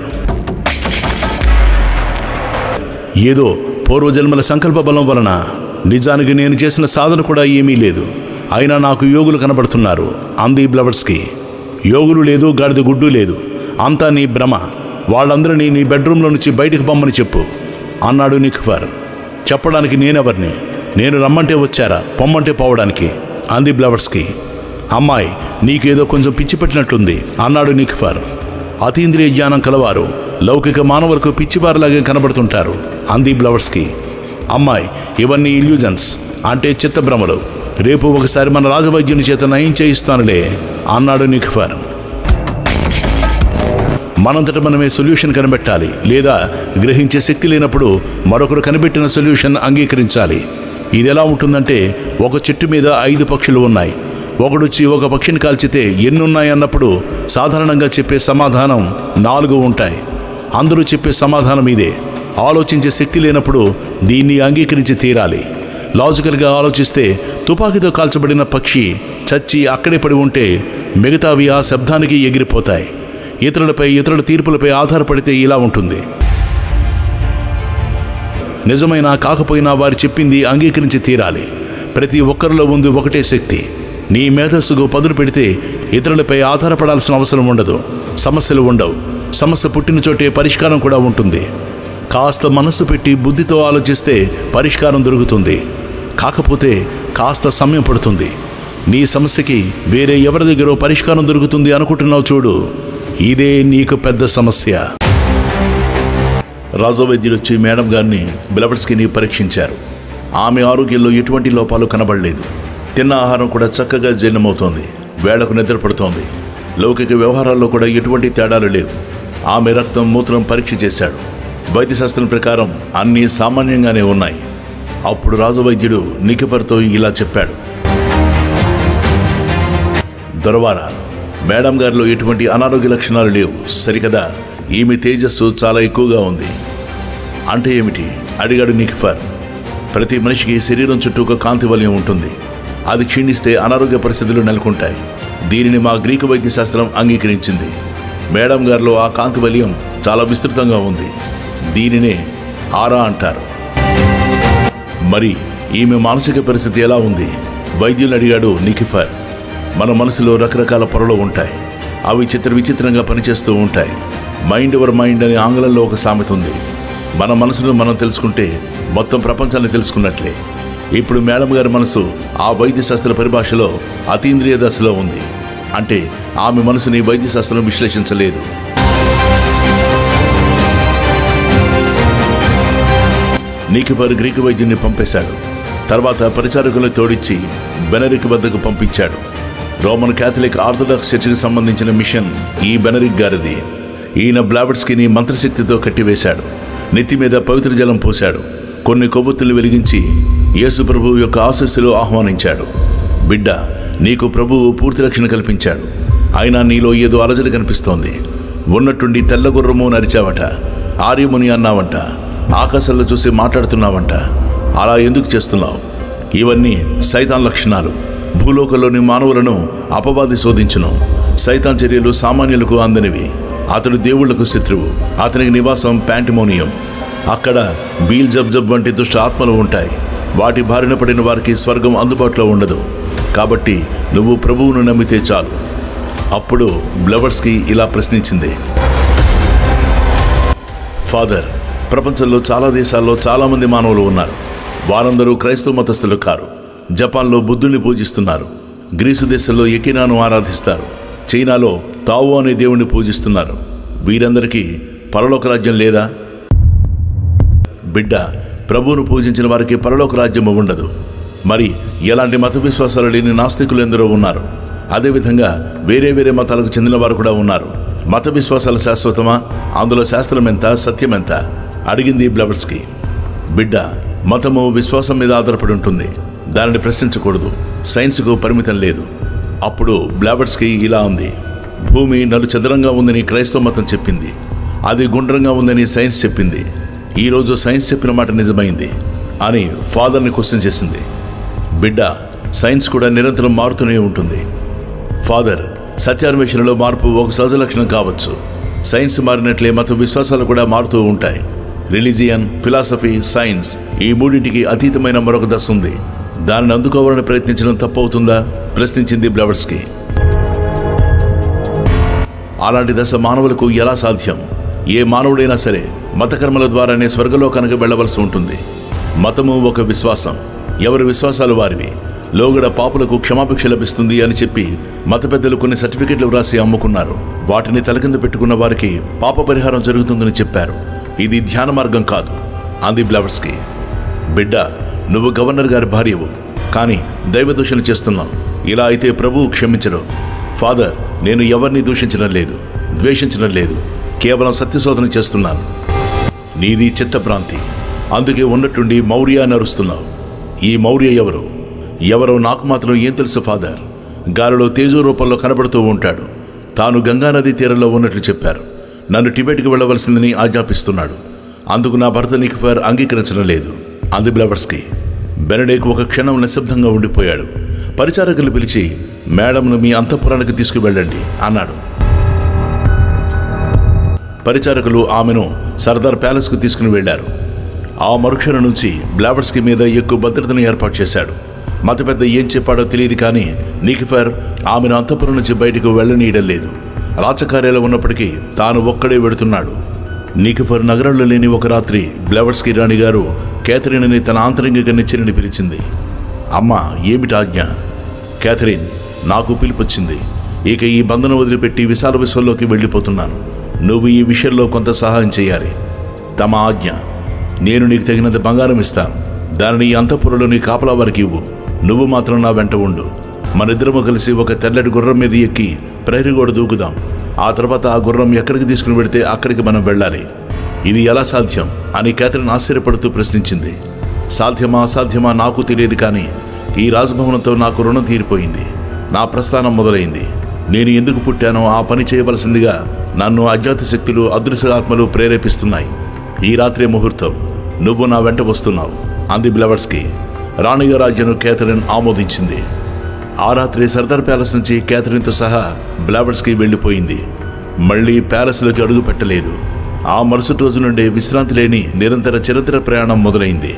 ఏదో పూర్వజన్మల సంకల్ప బలం వలన నిజానికి నేను చేసిన సాధన కూడా ఏమీ లేదు అయినా నాకు యోగులు కనబడుతున్నారు అంది బ్లవర్స్కి యోగులు లేదు గాడిద గుడ్డు లేదు అంతా నీ భ్రమ వాళ్ళందరినీ నీ బెడ్రూమ్లో నుంచి బయటికి పొమ్మని చెప్పు అన్నాడు నిఖఫర్ చెప్పడానికి నేనెవరిని నేను రమ్మంటే వచ్చారా పొమ్మంటే పోవడానికి అంది బ్లవర్స్కి అమ్మాయి నీకేదో కొంచెం పిచ్చి పెట్టినట్లుంది అన్నాడు నిఖఫర్ అతీంద్రియ జ్ఞానం కలవారు లౌకిక మానవులకు పిచ్చివారిలాగే కనబడుతుంటారు అంది బ్లవర్స్కి అమ్మాయి ఇవన్నీ ఇల్యూజన్స్ అంటే చిత్తభ్రమలు రేపు ఒకసారి మన రాజవైద్యుని చేత నయం చేయిస్తానులే అన్నాడు నిఖఫర్ మనంతట మనమే సొల్యూషన్ కనిపెట్టాలి లేదా గ్రహించే శక్తి లేనప్పుడు మరొకరు కనిపెట్టిన సొల్యూషన్ అంగీకరించాలి ఇది ఎలా ఉంటుందంటే ఒక చెట్టు మీద ఐదు పక్షులు ఉన్నాయి ఒకడొచ్చి ఒక పక్షిని కాల్చితే ఎన్నున్నాయి అన్నప్పుడు సాధారణంగా చెప్పే సమాధానం నాలుగు ఉంటాయి అందరూ చెప్పే సమాధానం ఇదే ఆలోచించే శక్తి లేనప్పుడు దీన్ని అంగీకరించి తీరాలి లాజికల్గా ఆలోచిస్తే తుపాకీతో కాల్చబడిన పక్షి చచ్చి అక్కడే పడి ఉంటే మిగతావి ఆ శబ్దానికి ఎగిరిపోతాయి ఇతరులపై ఇతరుల తీర్పులపై ఆధారపడితే ఇలా ఉంటుంది నిజమైన కాకపోయినా వారు చెప్పింది అంగీకరించి తీరాలి ప్రతి ఒక్కరిలో ఉంది ఒకటే శక్తి నీ మేధస్సుకు పదులు పెడితే ఇతరులపై ఆధారపడాల్సిన అవసరం ఉండదు సమస్యలు ఉండవు సమస్య పుట్టిన చోటే పరిష్కారం కూడా ఉంటుంది కాస్త మనస్సు పెట్టి బుద్ధితో ఆలోచిస్తే పరిష్కారం దొరుకుతుంది కాకపోతే కాస్త సమయం పడుతుంది నీ సమస్యకి వేరే ఎవరి దగ్గర పరిష్కారం దొరుకుతుంది అనుకుంటున్నావు చూడు ఇదే నీకు పెద్ద సమస్య రాజు వైద్యులు వచ్చి మేడం గారిని బిలబడ్స్కిని పరీక్షించారు ఆమె ఆరోగ్యంలో ఎటువంటి లోపాలు కనబడలేదు తిన్న ఆహారం కూడా చక్కగా జీర్ణమవుతోంది వేళకు నిద్ర పడుతోంది లౌకిక వ్యవహారాల్లో కూడా ఎటువంటి తేడాలు లేవు ఆమె రక్తం మూత్రం పరీక్ష చేశాడు వైద్యశాస్త్రం ప్రకారం అన్నీ సామాన్యంగానే ఉన్నాయి అప్పుడు రాజు వైద్యుడు నికిపర్తో ఇలా చెప్పాడు దొరవార మేడం గారిలో ఎటువంటి అనారోగ్య లక్షణాలు లేవు సరికదా ఈమె తేజస్సు చాలా ఎక్కువగా ఉంది అంటే ఏమిటి అడిగాడు నికిఫర్ ప్రతి మనిషికి శరీరం చుట్టూ ఒక కాంతి వలయం ఉంటుంది అది క్షీణిస్తే అనారోగ్య పరిస్థితులు నెలకొంటాయి దీనిని మా గ్రీకు వైద్య శాస్త్రం అంగీకరించింది మేడం గారిలో ఆ కాంతి వలయం చాలా విస్తృతంగా ఉంది దీనినే ఆరా అంటారు మరి ఈమె మానసిక పరిస్థితి ఎలా ఉంది వైద్యులు అడిగాడు నికిఫర్ మన మనసులో రకరకాల పొరలు ఉంటాయి అవి చిత్ర విచిత్రంగా పనిచేస్తూ ఉంటాయి మైండ్ ఓవర్ మైండ్ అనే ఆంగ్లంలో ఒక సామెత ఉంది మన మనసును మనం తెలుసుకుంటే మొత్తం ప్రపంచాన్ని తెలుసుకున్నట్లే ఇప్పుడు మేడం గారి మనసు ఆ వైద్య శాస్త్ర పరిభాషలో అతీంద్రియ దశలో ఉంది అంటే ఆమె మనసుని వైద్య శాస్త్రం విశ్లేషించలేదు నీకిఫర్ గ్రీకు వైద్యుని పంపేశాడు తర్వాత పరిచారకులను తోడిచ్చి బెనరిక్ వద్దకు పంపించాడు రోమన్ క్యాథలిక్ ఆర్థోడాక్స్ చర్చికి సంబంధించిన మిషన్ ఈ బెనరిక్ గారిది ఈయన బ్లాబర్స్కిని మంత్రశక్తితో కట్టివేశాడు నెత్తి మీద పవిత్ర జలం పోశాడు కొన్ని కొవ్వొత్తులు వెలిగించి యేసు ప్రభువు యొక్క ఆశస్సులో ఆహ్వానించాడు బిడ్డ నీకు ప్రభువు పూర్తి రక్షణ కల్పించాడు అయినా నీలో ఏదో అలజడి కనిపిస్తోంది ఉన్నట్టుండి తెల్లగుర్రము నరిచావట ఆర్యముని అన్నావంట ఆకాశంలో చూసి మాట్లాడుతున్నావంట అలా ఎందుకు చేస్తున్నావు ఇవన్నీ సైతాన్ లక్షణాలు భూలోకంలోని మానవులను అపవాది శోధించును సైతాన్ చర్యలు సామాన్యులకు అందనివి అతడు దేవుళ్లకు శత్రువు అతనికి నివాసం ప్యాంటిమోనియం అక్కడ బీల్ జబ్ జబ్ వంటి దుష్ట ఆత్మలు ఉంటాయి వాటి బారిన పడిన వారికి స్వర్గం అందుబాటులో ఉండదు కాబట్టి నువ్వు ప్రభువును నమ్మితే చాలు అప్పుడు బ్లవర్స్కి ఇలా ప్రశ్నించింది ఫాదర్ ప్రపంచంలో చాలా దేశాల్లో చాలామంది మానవులు ఉన్నారు వారందరూ క్రైస్తవ మతస్థులు కారు జపాన్లో బుద్ధుని పూజిస్తున్నారు గ్రీసు దేశంలో ఎకినాను ఆరాధిస్తారు చైనాలో తావో అనే దేవుణ్ణి పూజిస్తున్నారు వీరందరికీ పరలోక రాజ్యం లేదా బిడ్డ ప్రభువును పూజించిన వారికి పరలోక రాజ్యము ఉండదు మరి ఎలాంటి మత విశ్వాసాలు లేని నాస్తికులు ఎందరో ఉన్నారు అదేవిధంగా వేరే వేరే మతాలకు చెందిన వారు కూడా ఉన్నారు మత విశ్వాసాలు శాశ్వతమా అందులో శాస్త్రం ఎంత సత్యం ఎంత అడిగింది బ్లవర్స్కి బిడ్డ మతము విశ్వాసం మీద ఆధారపడి ఉంటుంది దానిని ప్రశ్నించకూడదు సైన్స్కు పరిమితం లేదు అప్పుడు బ్లాబర్స్కి ఇలా ఉంది భూమి నలు చదరంగా ఉందని క్రైస్తవ మతం చెప్పింది అది గుండ్రంగా ఉందని సైన్స్ చెప్పింది ఈరోజు సైన్స్ చెప్పిన మాట నిజమైంది అని ఫాదర్ని క్వశ్చన్ చేసింది బిడ్డ సైన్స్ కూడా నిరంతరం మారుతూనే ఉంటుంది ఫాదర్ సత్యాన్వేషణలో మార్పు ఒక సహజ లక్షణం కావచ్చు సైన్స్ మారినట్లే మత విశ్వాసాలు కూడా మారుతూ ఉంటాయి రిలీజియన్ ఫిలాసఫీ సైన్స్ ఈ మూడింటికి అతీతమైన మరొక దశ ఉంది దానిని అందుకోవాలని ప్రయత్నించడం తప్పవుతుందా ప్రశ్నించింది బ్లవర్స్కి అలాంటి దశ మానవులకు ఎలా సాధ్యం ఏ మానవుడైనా సరే మతకర్మల ద్వారానే స్వర్గలోకానికి వెళ్ళవలసి ఉంటుంది మతము ఒక విశ్వాసం ఎవరి విశ్వాసాలు వారివి లోగడ పాపులకు క్షమాభిక్ష లభిస్తుంది అని చెప్పి మత పెద్దలు కొన్ని సర్టిఫికెట్లు వ్రాసి అమ్ముకున్నారు వాటిని తలకింద పెట్టుకున్న వారికి పాప పరిహారం జరుగుతుందని చెప్పారు ఇది ధ్యాన మార్గం కాదు అంది బ్లవర్స్కి బిడ్డ నువ్వు గవర్నర్ గారి భార్యవు కానీ దైవ దూషణ చేస్తున్నావు ఇలా అయితే ప్రభువు క్షమించరు ఫాదర్ నేను ఎవరిని దూషించడం లేదు ద్వేషించడం లేదు కేవలం సత్యశోధన చేస్తున్నాను నీది చిత్తభ్రాంతి అందుకే ఉన్నట్టుండి మౌర్య అని అరుస్తున్నావు ఈ మౌర్య ఎవరు ఎవరో నాకు మాత్రం ఏం తెలుసు ఫాదర్ గాలిలో తేజో రూపంలో కనబడుతూ ఉంటాడు తాను గంగానది తీరంలో ఉన్నట్లు చెప్పారు నన్ను టిబెట్కి వెళ్ళవలసిందని ఆజ్ఞాపిస్తున్నాడు అందుకు నా భర్త నికిఫర్ అంగీకరించడం లేదు అంది బ్లవర్స్కి బెనడేక్ ఒక క్షణం నిశ్శబ్దంగా ఉండిపోయాడు పరిచారకులు పిలిచి మేడంను మీ అంతఃపురానికి తీసుకువెళ్ళండి అన్నాడు పరిచారకులు ఆమెను సర్దార్ ప్యాలెస్కు తీసుకుని వెళ్లారు ఆ మరుక్షణం నుంచి బ్లావర్స్కి మీద ఎక్కువ భద్రతను ఏర్పాటు చేశాడు మత పెద్ద ఏం చెప్పాడో తెలియదు కానీ నికిఫర్ ఆమెను అంతఃపురం నుంచి బయటకు వెళ్ళనీయడం లేదు రాచకార్యాలు ఉన్నప్పటికీ తాను ఒక్కడే వెడుతున్నాడు నికిఫర్ నగరంలో లేని ఒక రాత్రి బ్లవర్స్కి రాణి గారు కేథరిన్ అని తన ఆంతరంగిక నిచ్చిని పిలిచింది అమ్మ ఏమిటి ఆజ్ఞ కేథరిన్ నాకు పిలుపొచ్చింది ఇక ఈ బంధనం వదిలిపెట్టి విశాల విశ్వంలోకి వెళ్ళిపోతున్నాను నువ్వు ఈ విషయంలో కొంత సహాయం చేయాలి తమ ఆజ్ఞ నేను నీకు తగినంత బంగారం ఇస్తాను దానిని ఈ అంతఃపురంలో నీ కాపలా వారికి ఇవ్వు నువ్వు మాత్రం నా వెంట ఉండు మనిద్దరము కలిసి ఒక తెల్లటి గుర్రం మీద ఎక్కి ప్రహరీ గోడ దూకుదాం ఆ తర్వాత ఆ గుర్రం ఎక్కడికి తీసుకుని వెడితే అక్కడికి మనం వెళ్ళాలి ఇది ఎలా సాధ్యం అని కేథరిన్ ఆశ్చర్యపడుతూ ప్రశ్నించింది సాధ్యమా అసాధ్యమా నాకు తెలియదు కానీ ఈ రాజభవనంతో నాకు రుణం తీరిపోయింది నా ప్రస్థానం మొదలైంది నేను ఎందుకు పుట్టానో ఆ పని చేయవలసిందిగా నన్ను అజ్ఞాత శక్తులు అదృశ్య ఆత్మలు ప్రేరేపిస్తున్నాయి ఈ రాత్రి ముహూర్తం నువ్వు నా వెంట వస్తున్నావు అంది బ్లవర్స్కి రాణిగా రాజ్యను కేథరిన్ ఆమోదించింది ఆ రాత్రి సర్దార్ ప్యాలెస్ నుంచి కేథరిన్తో సహా బ్లావర్స్కి వెళ్ళిపోయింది మళ్ళీ ప్యాలెస్లోకి అడుగు పెట్టలేదు ఆ మరుసటి రోజు నుండి విశ్రాంతి లేని నిరంతర చిరంతర ప్రయాణం మొదలైంది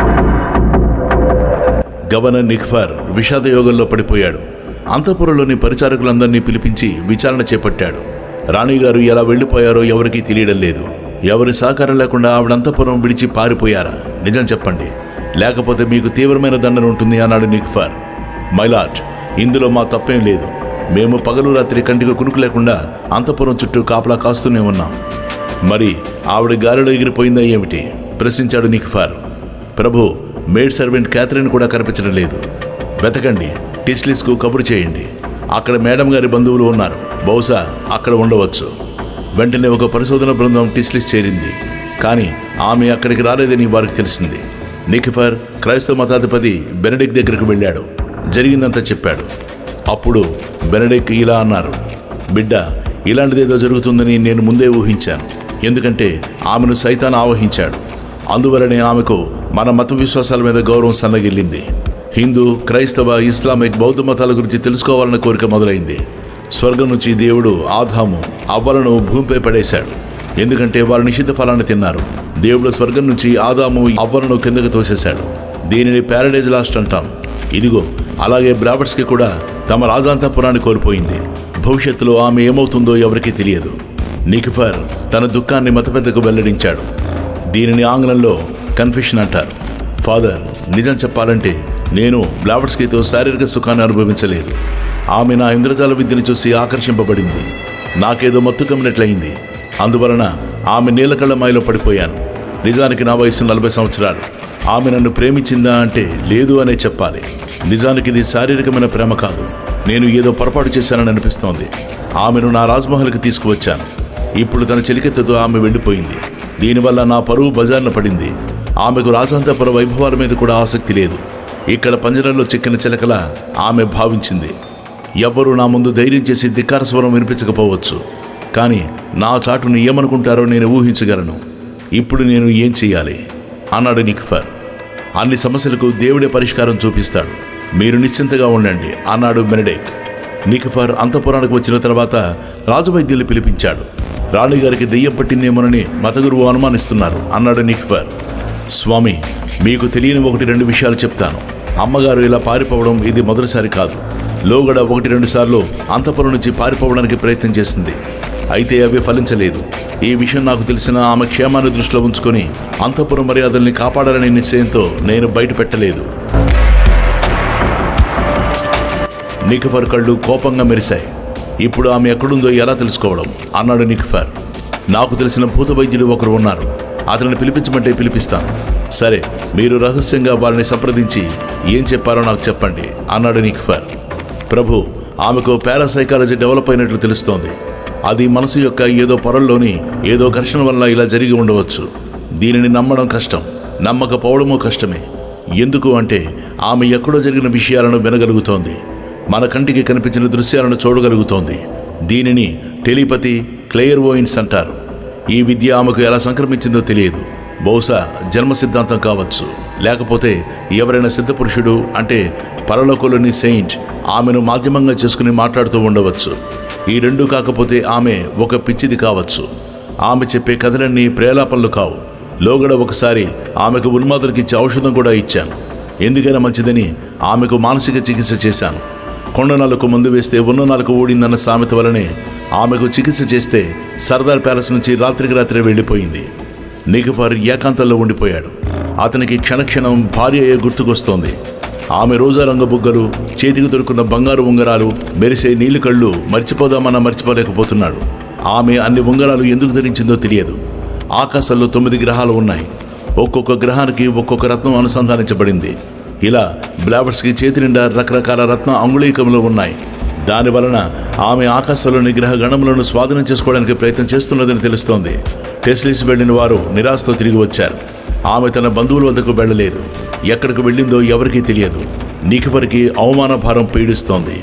గవర్నర్ నిఖ్ఫర్ విషాద యోగంలో పడిపోయాడు అంతఃపురంలోని పరిచారకులందరినీ పిలిపించి విచారణ చేపట్టాడు రాణిగారు ఎలా వెళ్ళిపోయారో ఎవరికీ తెలియడం లేదు ఎవరి సహకారం లేకుండా ఆవిడ అంతఃపురం విడిచి పారిపోయారా నిజం చెప్పండి లేకపోతే మీకు తీవ్రమైన దండన ఉంటుంది అన్నాడు నిఖ్ఫర్ మైలాట్ ఇందులో మా తప్పేం లేదు మేము పగలు రాత్రి కంటికి కునుకు లేకుండా అంతఃపురం చుట్టూ కాపలా కాస్తూనే ఉన్నాం మరి ఆవిడ గాలిలో ఎగిరిపోయిందా ఏమిటి ప్రశ్నించాడు నిఖ్ఫర్ ప్రభు మేడ్ సర్వెంట్ క్యాథరిన్ కూడా కనిపించడం లేదు వెతకండి టిస్లిస్కు కబురు చేయండి అక్కడ మేడం గారి బంధువులు ఉన్నారు బహుశా అక్కడ ఉండవచ్చు వెంటనే ఒక పరిశోధన బృందం టిస్లిస్ చేరింది కానీ ఆమె అక్కడికి రాలేదని వారికి తెలిసింది నికిఫర్ క్రైస్తవ మతాధిపతి బెనడిక్ దగ్గరికి వెళ్ళాడు జరిగిందంతా చెప్పాడు అప్పుడు బెనడిక్ ఇలా అన్నారు బిడ్డ ఇలాంటిదేదో జరుగుతుందని నేను ముందే ఊహించాను ఎందుకంటే ఆమెను సైతాన్ ఆవహించాడు అందువలనే ఆమెకు మన మత విశ్వాసాల మీద గౌరవం సన్నగిల్లింది హిందూ క్రైస్తవ ఇస్లామిక్ బౌద్ధ మతాల గురించి తెలుసుకోవాలన్న కోరిక మొదలైంది స్వర్గం నుంచి దేవుడు ఆదాము అవ్వలను భూమిపై పడేశాడు ఎందుకంటే వారు నిషిద్ధ ఫలాన్ని తిన్నారు దేవుడు స్వర్గం నుంచి ఆదాము అవ్వలను కిందకు తోసేశాడు దీనిని ప్యారడైజ్ లాస్ట్ అంటాం ఇదిగో అలాగే బ్రాబర్స్కి కూడా తమ రాజాంతపురాన్ని కోల్పోయింది భవిష్యత్తులో ఆమె ఏమవుతుందో ఎవరికీ తెలియదు నికిఫర్ తన దుఃఖాన్ని మతపెద్దకు వెల్లడించాడు దీనిని ఆంగ్లంలో కన్ఫెషన్ అంటారు ఫాదర్ నిజం చెప్పాలంటే నేను బ్లావర్స్కీతో శారీరక సుఖాన్ని అనుభవించలేదు ఆమె నా ఇంద్రజాల విద్యను చూసి ఆకర్షింపబడింది నాకేదో మత్తు కమ్మినట్లయింది అందువలన ఆమె నీలకళ్ళ మాయలో పడిపోయాను నిజానికి నా వయసు నలభై సంవత్సరాలు ఆమె నన్ను ప్రేమించిందా అంటే లేదు అనే చెప్పాలి నిజానికి ఇది శారీరకమైన ప్రేమ కాదు నేను ఏదో పొరపాటు చేశానని అనిపిస్తోంది ఆమెను నా రాజ్మహల్కి తీసుకువచ్చాను ఇప్పుడు తన చెలికెత్తతో ఆమె వెళ్ళిపోయింది దీనివల్ల నా పరువు బజార్న పడింది ఆమెకు రాజాంతపుర వైభవాల మీద కూడా ఆసక్తి లేదు ఇక్కడ పంజరంలో చిక్కిన చిలకల ఆమె భావించింది ఎవ్వరూ నా ముందు ధైర్యం చేసి ధిక్కార స్వరం వినిపించకపోవచ్చు కానీ నా చాటును ఏమనుకుంటారో నేను ఊహించగలను ఇప్పుడు నేను ఏం చెయ్యాలి అన్నాడు నిక్ఫర్ అన్ని సమస్యలకు దేవుడే పరిష్కారం చూపిస్తాడు మీరు నిశ్చింతగా ఉండండి అన్నాడు బెనడేక్ నిక్ఫర్ అంతఃపురానికి వచ్చిన తర్వాత రాజవైద్యుల్ని పిలిపించాడు రాణిగారికి దెయ్యం పట్టిందేమోనని మతగురువు అనుమానిస్తున్నారు అన్నాడు నిక్ఫర్ స్వామి మీకు తెలియని ఒకటి రెండు విషయాలు చెప్తాను అమ్మగారు ఇలా పారిపోవడం ఇది మొదటిసారి కాదు లోగడ ఒకటి రెండు సార్లు అంతఃపురం నుంచి పారిపోవడానికి ప్రయత్నం చేసింది అయితే అవి ఫలించలేదు ఈ విషయం నాకు తెలిసిన ఆమె క్షేమాన్ని దృష్టిలో ఉంచుకొని అంతఃపురం మర్యాదల్ని కాపాడాలనే నిశ్చయంతో నేను బయట పెట్టలేదు నికఫర్ కళ్ళు కోపంగా మెరిశాయి ఇప్పుడు ఆమె ఎక్కడుందో ఎలా తెలుసుకోవడం అన్నాడు నికఫర్ నాకు తెలిసిన భూత వైద్యుడు ఒకరు ఉన్నారు అతనిని పిలిపించమంటే పిలిపిస్తాను సరే మీరు రహస్యంగా వారిని సంప్రదించి ఏం చెప్పారో నాకు చెప్పండి అన్నాడు నికఫర్ ప్రభు ఆమెకు పారాసైకాలజీ డెవలప్ అయినట్లు తెలుస్తోంది అది మనసు యొక్క ఏదో పొరల్లోని ఏదో ఘర్షణ వల్ల ఇలా జరిగి ఉండవచ్చు దీనిని నమ్మడం కష్టం నమ్మకపోవడమూ కష్టమే ఎందుకు అంటే ఆమె ఎక్కడో జరిగిన విషయాలను వినగలుగుతోంది మన కంటికి కనిపించిన దృశ్యాలను చూడగలుగుతోంది దీనిని టెలిపతి క్లెయర్ వోయిన్స్ అంటారు ఈ విద్య ఆమెకు ఎలా సంక్రమించిందో తెలియదు బహుశా జన్మ సిద్ధాంతం కావచ్చు లేకపోతే ఎవరైనా సిద్ధపురుషుడు అంటే పరలోకంలోని సెయింట్ ఆమెను మాధ్యమంగా చేసుకుని మాట్లాడుతూ ఉండవచ్చు ఈ రెండు కాకపోతే ఆమె ఒక పిచ్చిది కావచ్చు ఆమె చెప్పే కథలన్నీ ప్రేలాపనలు కావు లోగడ ఒకసారి ఆమెకు ఉన్మాదులకిచ్చే ఔషధం కూడా ఇచ్చాను ఎందుకైనా మంచిదని ఆమెకు మానసిక చికిత్స చేశాను కొండ నాలుగు మందు వేస్తే ఉన్న నాలుగు ఊడిందన్న సామెత వలనే ఆమెకు చికిత్స చేస్తే సర్దార్ ప్యాలెస్ నుంచి రాత్రికి రాత్రి వెళ్ళిపోయింది నిగఫర్ ఏకాంతంలో ఉండిపోయాడు అతనికి క్షణక్షణం భార్య అయ్యే గుర్తుకొస్తోంది ఆమె రోజా రంగు బుగ్గలు చేతికి దొరుకున్న బంగారు ఉంగరాలు మెరిసే నీళ్లు కళ్ళు మర్చిపోదామన్నా మర్చిపోలేకపోతున్నాడు ఆమె అన్ని ఉంగరాలు ఎందుకు ధరించిందో తెలియదు ఆకాశంలో తొమ్మిది గ్రహాలు ఉన్నాయి ఒక్కొక్క గ్రహానికి ఒక్కొక్క రత్నం అనుసంధానించబడింది ఇలా బ్లావర్స్కి చేతి నిండా రకరకాల రత్న అంగుళీకములు ఉన్నాయి దాని వలన ఆమె ఆకాశంలోని గ్రహ గణములను స్వాధీనం చేసుకోవడానికి ప్రయత్నం చేస్తున్నదని తెలుస్తోంది టెస్లిస్ వెళ్ళిన వారు నిరాశతో తిరిగి వచ్చారు ఆమె తన బంధువుల వద్దకు వెళ్ళలేదు ఎక్కడికి వెళ్ళిందో ఎవరికీ తెలియదు నిఖిపరికి అవమాన భారం పీడిస్తోంది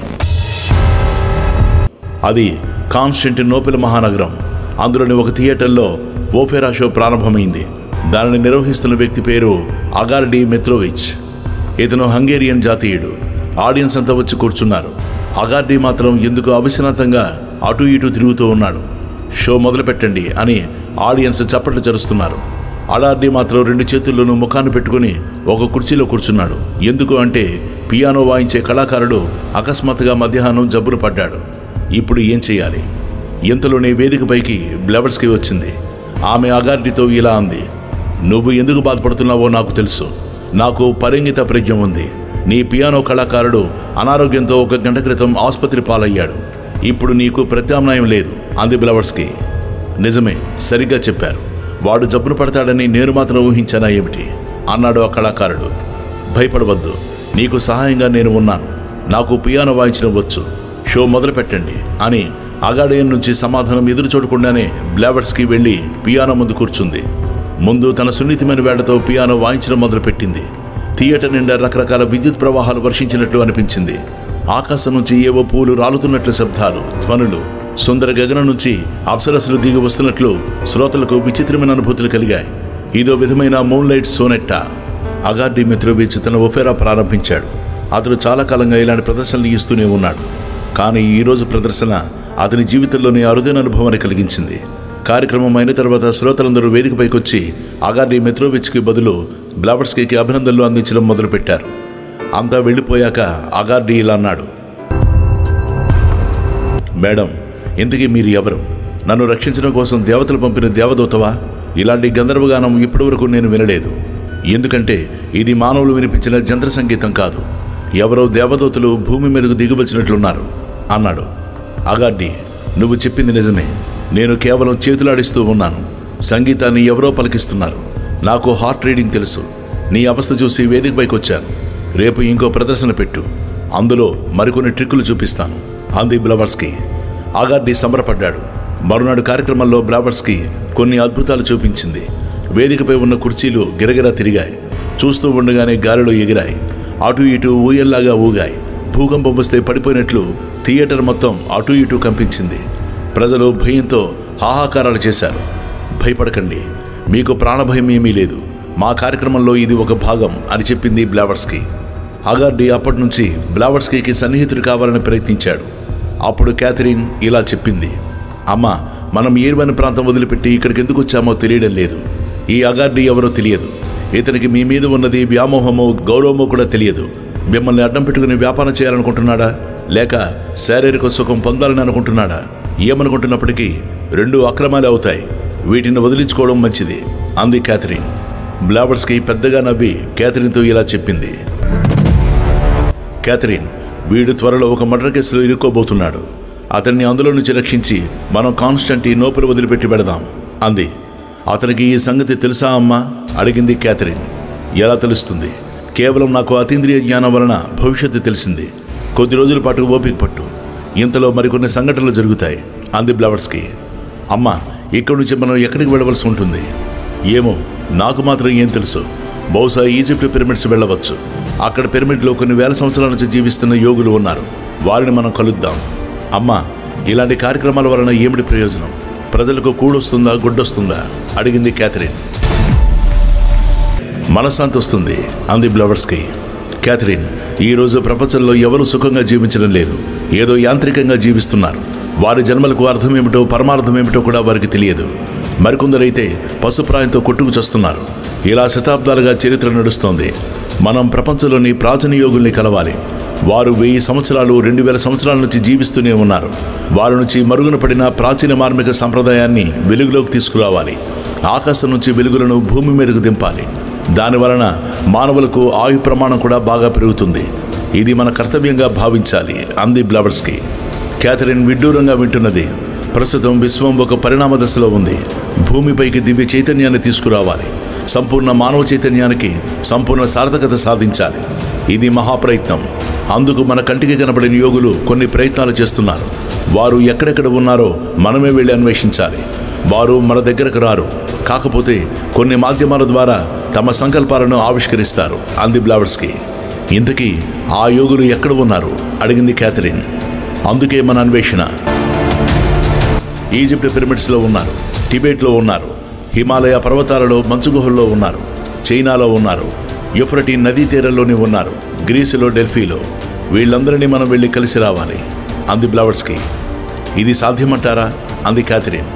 అది కాన్స్టెంటినోపిల్ మహానగరం అందులోని ఒక థియేటర్లో ఓఫెరా షో ప్రారంభమైంది దానిని నిర్వహిస్తున్న వ్యక్తి పేరు అగార్డి మెత్రోవిచ్ ఇతను హంగేరియన్ జాతీయుడు ఆడియన్స్ అంతా వచ్చి కూర్చున్నారు అగార్డి మాత్రం ఎందుకు అవిశ్రాంతంగా అటు ఇటు తిరుగుతూ ఉన్నాడు షో మొదలు పెట్టండి అని ఆడియన్స్ చప్పట్లు చరుస్తున్నారు అడార్డి మాత్రం రెండు చేతుల్లోనూ ముఖాన్ని పెట్టుకుని ఒక కుర్చీలో కూర్చున్నాడు ఎందుకు అంటే పియానో వాయించే కళాకారుడు అకస్మాత్తుగా మధ్యాహ్నం జబ్బున పడ్డాడు ఇప్పుడు ఏం చేయాలి ఇంతలోనే వేదికపైకి బ్లెవర్స్కి వచ్చింది ఆమె అగార్డితో ఇలా అంది నువ్వు ఎందుకు బాధపడుతున్నావో నాకు తెలుసు నాకు పరిమిత ప్రజ్ఞ ఉంది నీ పియానో కళాకారుడు అనారోగ్యంతో ఒక గంట క్రితం ఆసుపత్రి పాలయ్యాడు ఇప్పుడు నీకు ప్రత్యామ్నాయం లేదు అంది బ్లవర్స్కి నిజమే సరిగ్గా చెప్పారు వాడు జబ్బును పడతాడని నేను మాత్రం ఊహించానా ఏమిటి అన్నాడు ఆ కళాకారుడు భయపడవద్దు నీకు సహాయంగా నేను ఉన్నాను నాకు పియానో వాయించడం వచ్చు షో మొదలు పెట్టండి అని అగాడేయన్ నుంచి సమాధానం ఎదురు చూడకుండానే బ్లావర్స్కి వెళ్ళి పియానో ముందు కూర్చుంది ముందు తన సున్నితమైన వేళ్లతో పియానో వాయించడం మొదలుపెట్టింది థియేటర్ నిండా రకరకాల విద్యుత్ ప్రవాహాలు వర్షించినట్లు అనిపించింది ఆకాశం నుంచి ఏవో పూలు రాలుతున్నట్లు శబ్దాలు ధ్వనులు సుందర గగనం నుంచి అప్సరసలు దిగి వస్తున్నట్లు శ్రోతలకు విచిత్రమైన అనుభూతులు కలిగాయి ఇదో విధమైన మూన్లైట్ సోనెట్టా అగార్డి మిత్రోవిచ్ తన ఒఫెరా ప్రారంభించాడు అతడు చాలా కాలంగా ఇలాంటి ప్రదర్శనలు ఇస్తూనే ఉన్నాడు కానీ ఈరోజు ప్రదర్శన అతని జీవితంలోని అరుదైన అనుభవాన్ని కలిగించింది కార్యక్రమం అయిన తర్వాత శ్రోతలందరూ వేదికపైకి వచ్చి అగార్డి మెత్రోవిచ్కి బదులు బ్లావర్స్కీకి అభినందనలు అందించడం మొదలుపెట్టారు అంతా వెళ్ళిపోయాక అగార్డి ఇలా అన్నాడు మేడం ఇంతకీ మీరు ఎవరు నన్ను రక్షించడం కోసం దేవతలు పంపిన దేవదూతవా ఇలాంటి గంధర్వగానం ఇప్పటివరకు నేను వినలేదు ఎందుకంటే ఇది మానవులు వినిపించిన జంత్ర సంగీతం కాదు ఎవరో దేవదూతలు భూమి మీదకు దిగువచ్చినట్లున్నారు అన్నాడు అగాడ్డి నువ్వు చెప్పింది నిజమే నేను కేవలం చేతులాడిస్తూ ఉన్నాను సంగీతాన్ని ఎవరో పలికిస్తున్నారు నాకు హార్ట్ రీడింగ్ తెలుసు నీ అవస్థ చూసి వేదికపైకి వచ్చాను రేపు ఇంకో ప్రదర్శన పెట్టు అందులో మరికొన్ని ట్రిక్కులు చూపిస్తాను అంది బ్లవర్స్కి ఆగార్డి సంబరపడ్డాడు మరునాడు కార్యక్రమంలో బ్లావర్స్కి కొన్ని అద్భుతాలు చూపించింది వేదికపై ఉన్న కుర్చీలు గిరగిరా తిరిగాయి చూస్తూ ఉండగానే గాలిలో ఎగిరాయి అటు ఇటు ఊయల్లాగా ఊగాయి భూకంపం వస్తే పడిపోయినట్లు థియేటర్ మొత్తం అటు ఇటు కంపించింది ప్రజలు భయంతో హాహాకారాలు చేశారు భయపడకండి మీకు ప్రాణభయం ఏమీ లేదు మా కార్యక్రమంలో ఇది ఒక భాగం అని చెప్పింది బ్లావర్స్కి అగార్డి అప్పటి నుంచి బ్లావర్స్కీకి సన్నిహితుడు కావాలని ప్రయత్నించాడు అప్పుడు క్యాథరిన్ ఇలా చెప్పింది అమ్మ మనం ఏర్వని ప్రాంతం వదిలిపెట్టి ఇక్కడికి ఎందుకు వచ్చామో తెలియడం లేదు ఈ అగార్డి ఎవరో తెలియదు ఇతనికి మీ మీద ఉన్నది వ్యామోహమో గౌరవమో కూడా తెలియదు మిమ్మల్ని అడ్డం పెట్టుకుని వ్యాపారం చేయాలనుకుంటున్నాడా లేక శారీరక సుఖం పొందాలని అనుకుంటున్నాడా ఏమనుకుంటున్నప్పటికీ రెండు అక్రమాలే అవుతాయి వీటిని వదిలించుకోవడం మంచిది అంది క్యాథరిన్ బ్లావర్స్కి పెద్దగా నవ్వి క్యాథరిన్తో ఇలా చెప్పింది క్యాథరిన్ వీడు త్వరలో ఒక మర్డర్ కేసులో ఇరుక్కోబోతున్నాడు అతన్ని అందులో నుంచి రక్షించి మనం కాన్స్టంటీ నోపులు వదిలిపెట్టి పెడదాం అంది అతనికి ఈ సంగతి తెలుసా అమ్మా అడిగింది క్యాథరిన్ ఎలా తెలుస్తుంది కేవలం నాకు అతీంద్రియ జ్ఞానం వలన భవిష్యత్తు తెలిసింది కొద్ది రోజుల పాటు ఓపిక పట్టు ఇంతలో మరికొన్ని సంఘటనలు జరుగుతాయి అంది బ్లవర్స్కి అమ్మ ఇక్కడి నుంచి మనం ఎక్కడికి వెళ్ళవలసి ఉంటుంది ఏమో నాకు మాత్రం ఏం తెలుసు బహుశా ఈజిప్ట్ పిరమిడ్స్ వెళ్ళవచ్చు అక్కడ పిరమిడ్లో కొన్ని వేల సంవత్సరాల నుంచి జీవిస్తున్న యోగులు ఉన్నారు వారిని మనం కలుద్దాం అమ్మ ఇలాంటి కార్యక్రమాల వలన ఏమిటి ప్రయోజనం ప్రజలకు కూడొస్తుందా గుడ్డొస్తుందా అడిగింది క్యాథరిన్ మనశ్శాంతి వస్తుంది అంది బ్లవర్స్కి క్యాథరిన్ ఈరోజు ప్రపంచంలో ఎవరు సుఖంగా జీవించడం లేదు ఏదో యాంత్రికంగా జీవిస్తున్నారు వారి జన్మలకు అర్థం ఏమిటో పరమార్థం ఏమిటో కూడా వారికి తెలియదు మరికొందరైతే పశుప్రాయంతో కొట్టుకు చస్తున్నారు ఇలా శతాబ్దాలుగా చరిత్ర నడుస్తోంది మనం ప్రపంచంలోని ప్రాచీన యోగుల్ని కలవాలి వారు వెయ్యి సంవత్సరాలు రెండు వేల సంవత్సరాల నుంచి జీవిస్తూనే ఉన్నారు వారి నుంచి మరుగున పడిన ప్రాచీన మార్మిక సంప్రదాయాన్ని వెలుగులోకి తీసుకురావాలి ఆకాశం నుంచి వెలుగులను భూమి మీదకు దింపాలి దాని వలన మానవులకు ఆయు ప్రమాణం కూడా బాగా పెరుగుతుంది ఇది మన కర్తవ్యంగా భావించాలి అంది బ్లవర్స్కి క్యాథరిన్ విడ్డూరంగా వింటున్నది ప్రస్తుతం విశ్వం ఒక పరిణామ దశలో ఉంది భూమిపైకి దివ్య చైతన్యాన్ని తీసుకురావాలి సంపూర్ణ మానవ చైతన్యానికి సంపూర్ణ సార్థకత సాధించాలి ఇది మహాప్రయత్నం అందుకు మన కంటికి కనబడిన యోగులు కొన్ని ప్రయత్నాలు చేస్తున్నారు వారు ఎక్కడెక్కడ ఉన్నారో మనమే వెళ్ళి అన్వేషించాలి వారు మన దగ్గరకు రారు కాకపోతే కొన్ని మాధ్యమాల ద్వారా తమ సంకల్పాలను ఆవిష్కరిస్తారు అంది బ్లావర్స్కి ఇంతకీ ఆ యోగులు ఎక్కడ ఉన్నారు అడిగింది క్యాథరిన్ అందుకే మన అన్వేషణ ఈజిప్ట్ పిరమిడ్స్లో ఉన్నారు టిబెట్లో ఉన్నారు హిమాలయ పర్వతాలలో మంచు గుహల్లో ఉన్నారు చైనాలో ఉన్నారు యుఫ్రటి నదీ తీరంలోనే ఉన్నారు గ్రీసులో డెల్ఫీలో వీళ్ళందరినీ మనం వెళ్ళి కలిసి రావాలి అంది బ్లవర్స్కి ఇది సాధ్యమంటారా అంది క్యాథరిన్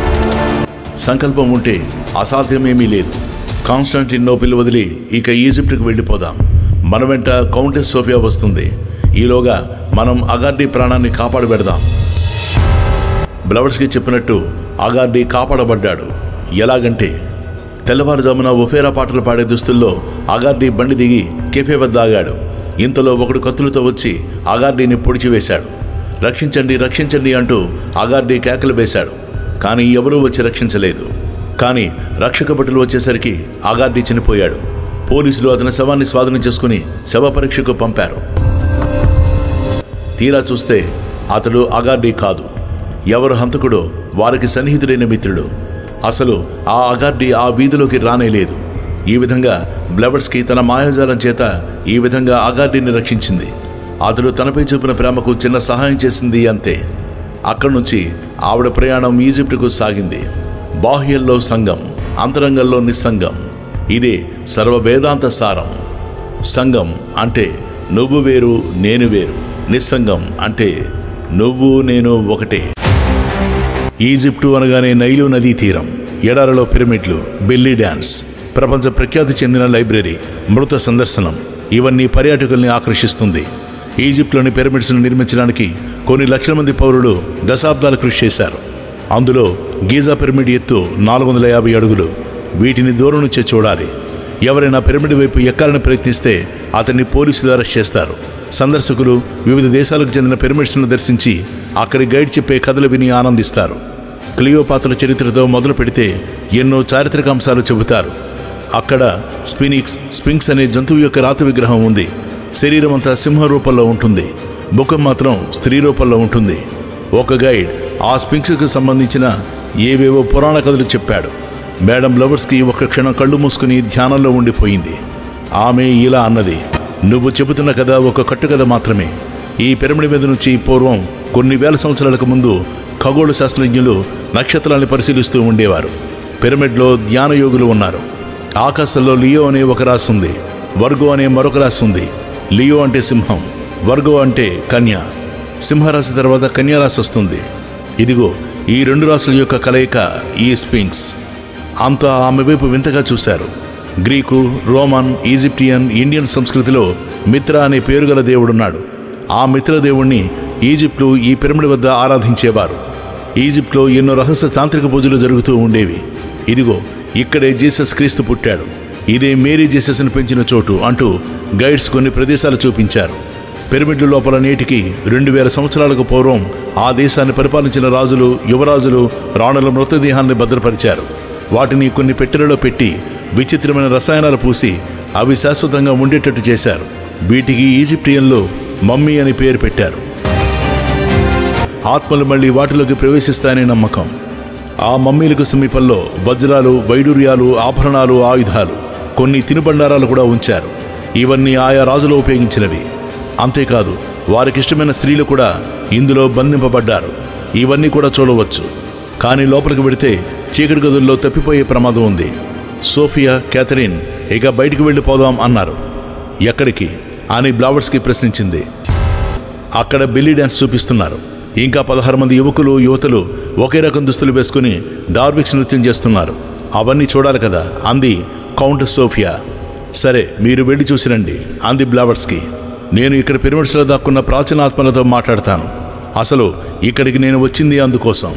సంకల్పం ఉంటే అసాధ్యమేమీ లేదు కాన్స్టాంటినోపిల్ వదిలి ఇక ఈజిప్ట్కి వెళ్ళిపోదాం మన వెంట కౌంటెస్ సోఫియా వస్తుంది ఈలోగా మనం అగార్డీ ప్రాణాన్ని కాపాడబెడదాం బ్లవర్స్కి చెప్పినట్టు అగార్డీ కాపాడబడ్డాడు ఎలాగంటే తెల్లవారుజామున ఒఫేరా పాటలు పాడే దుస్తుల్లో అగార్డీ బండి దిగి కెఫే వద్ద ఆగాడు ఇంతలో ఒకడు కత్తులతో వచ్చి అగార్డీని పొడిచివేశాడు రక్షించండి రక్షించండి అంటూ అగార్డీ కేకలు వేశాడు కానీ ఎవరూ వచ్చి రక్షించలేదు కానీ రక్షక భటులు వచ్చేసరికి అగార్డీ చనిపోయాడు పోలీసులు అతని శవాన్ని స్వాధీనం చేసుకుని శవ పరీక్షకు పంపారు తీరా చూస్తే అతడు అగార్డీ కాదు ఎవరు హంతకుడో వారికి సన్నిహితుడైన మిత్రుడు అసలు ఆ అగార్డీ ఆ వీధిలోకి రానేలేదు ఈ విధంగా బ్లవర్స్కి తన మాయాజాలం చేత ఈ విధంగా అగార్డీని రక్షించింది అతడు తనపై చూపిన ప్రేమకు చిన్న సహాయం చేసింది అంతే అక్కడి నుంచి ఆవిడ ప్రయాణం ఈజిప్టుకు సాగింది బాహ్యంలో సంఘం అంతరంగంలో నిస్సంగం ఇదే సర్వ వేదాంత సారం సంఘం అంటే నువ్వు వేరు నేను వేరు నిస్సంగం అంటే నువ్వు నేను ఒకటే ఈజిప్టు అనగానే నైలు నదీ తీరం ఎడారిలో పిరమిడ్లు బెల్లీ డ్యాన్స్ ప్రపంచ ప్రఖ్యాతి చెందిన లైబ్రరీ మృత సందర్శనం ఇవన్నీ పర్యాటకుల్ని ఆకర్షిస్తుంది ఈజిప్ట్లోని పిరమిడ్స్ను నిర్మించడానికి కొన్ని లక్షల మంది పౌరులు దశాబ్దాలు కృషి చేశారు అందులో గీజా పిరమిడ్ ఎత్తు నాలుగు వందల యాభై అడుగులు వీటిని దూరం నుంచే చూడాలి ఎవరైనా పిరమిడ్ వైపు ఎక్కాలని ప్రయత్నిస్తే అతన్ని పోలీసులు అరెస్ట్ చేస్తారు సందర్శకులు వివిధ దేశాలకు చెందిన పిరమిడ్స్ను దర్శించి అక్కడి గైడ్ చెప్పే కథలు విని ఆనందిస్తారు క్లియోపాత్ర చరిత్రతో మొదలు పెడితే ఎన్నో చారిత్రక అంశాలు చెబుతారు అక్కడ స్పినిక్స్ స్పింక్స్ అనే జంతువు యొక్క రాతి విగ్రహం ఉంది శరీరం అంతా సింహ రూపంలో ఉంటుంది ముఖం మాత్రం స్త్రీ రూపంలో ఉంటుంది ఒక గైడ్ ఆ స్పింక్స్కి సంబంధించిన ఏవేవో పురాణ కథలు చెప్పాడు మేడం లవర్స్కి ఒక క్షణం కళ్ళు మూసుకుని ధ్యానంలో ఉండిపోయింది ఆమె ఇలా అన్నది నువ్వు చెబుతున్న కథ ఒక కట్టుకథ మాత్రమే ఈ పిరమిడ్ మీద నుంచి పూర్వం కొన్ని వేల సంవత్సరాలకు ముందు ఖగోళ శాస్త్రజ్ఞులు నక్షత్రాన్ని పరిశీలిస్తూ ఉండేవారు పిరమిడ్లో ధ్యాన యోగులు ఉన్నారు ఆకాశంలో లియో అనే ఒక రాశి ఉంది వర్గో అనే మరొక రాశి ఉంది లియో అంటే సింహం వర్గో అంటే కన్య సింహరాశి తర్వాత కన్యారాశి వస్తుంది ఇదిగో ఈ రెండు రాశుల యొక్క కలయిక ఈ స్పింక్స్ అంతా ఆమె వైపు వింతగా చూశారు గ్రీకు రోమన్ ఈజిప్టియన్ ఇండియన్ సంస్కృతిలో మిత్ర అనే పేరు గల దేవుడున్నాడు ఆ మిత్రదేవుణ్ణి ఈజిప్ట్లు ఈ పిరమిడ్ వద్ద ఆరాధించేవారు ఈజిప్ట్లో ఎన్నో రహస్య తాంత్రిక పూజలు జరుగుతూ ఉండేవి ఇదిగో ఇక్కడే జీసస్ క్రీస్తు పుట్టాడు ఇదే మేరీ జీసస్ని పెంచిన చోటు అంటూ గైడ్స్ కొన్ని ప్రదేశాలు చూపించారు పిరమిడ్ల లోపల నేటికి రెండు వేల సంవత్సరాలకు పూర్వం ఆ దేశాన్ని పరిపాలించిన రాజులు యువరాజులు రాణుల మృతదేహాన్ని భద్రపరిచారు వాటిని కొన్ని పెట్టెలలో పెట్టి విచిత్రమైన రసాయనాలు పూసి అవి శాశ్వతంగా ఉండేటట్టు చేశారు వీటికి ఈజిప్టియన్లో మమ్మీ అని పేరు పెట్టారు ఆత్మలు మళ్ళీ వాటిలోకి ప్రవేశిస్తాయనే నమ్మకం ఆ మమ్మీలకు సమీపంలో వజ్రాలు వైడూర్యాలు ఆభరణాలు ఆయుధాలు కొన్ని తినుబండారాలు కూడా ఉంచారు ఇవన్నీ ఆయా రాజులు ఉపయోగించినవి అంతేకాదు వారికిష్టమైన స్త్రీలు కూడా ఇందులో బంధింపబడ్డారు ఇవన్నీ కూడా చూడవచ్చు కానీ లోపలికి వెడితే చీకటి గదుల్లో తప్పిపోయే ప్రమాదం ఉంది సోఫియా క్యాథరిన్ ఇక బయటికి వెళ్ళిపోదాం అన్నారు ఎక్కడికి అని బ్లావర్స్కి ప్రశ్నించింది అక్కడ బెల్లీ డ్యాన్స్ చూపిస్తున్నారు ఇంకా పదహారు మంది యువకులు యువతలు ఒకే రకం దుస్తులు వేసుకుని డార్విక్స్ నృత్యం చేస్తున్నారు అవన్నీ చూడాలి కదా అంది కౌంట్ సోఫియా సరే మీరు వెళ్ళి చూసిరండి అంది బ్లావర్స్కి నేను ఇక్కడ పిరమిడ్స్లో దాక్కున్న ప్రాచీన ఆత్మలతో మాట్లాడతాను అసలు ఇక్కడికి నేను వచ్చింది అందుకోసం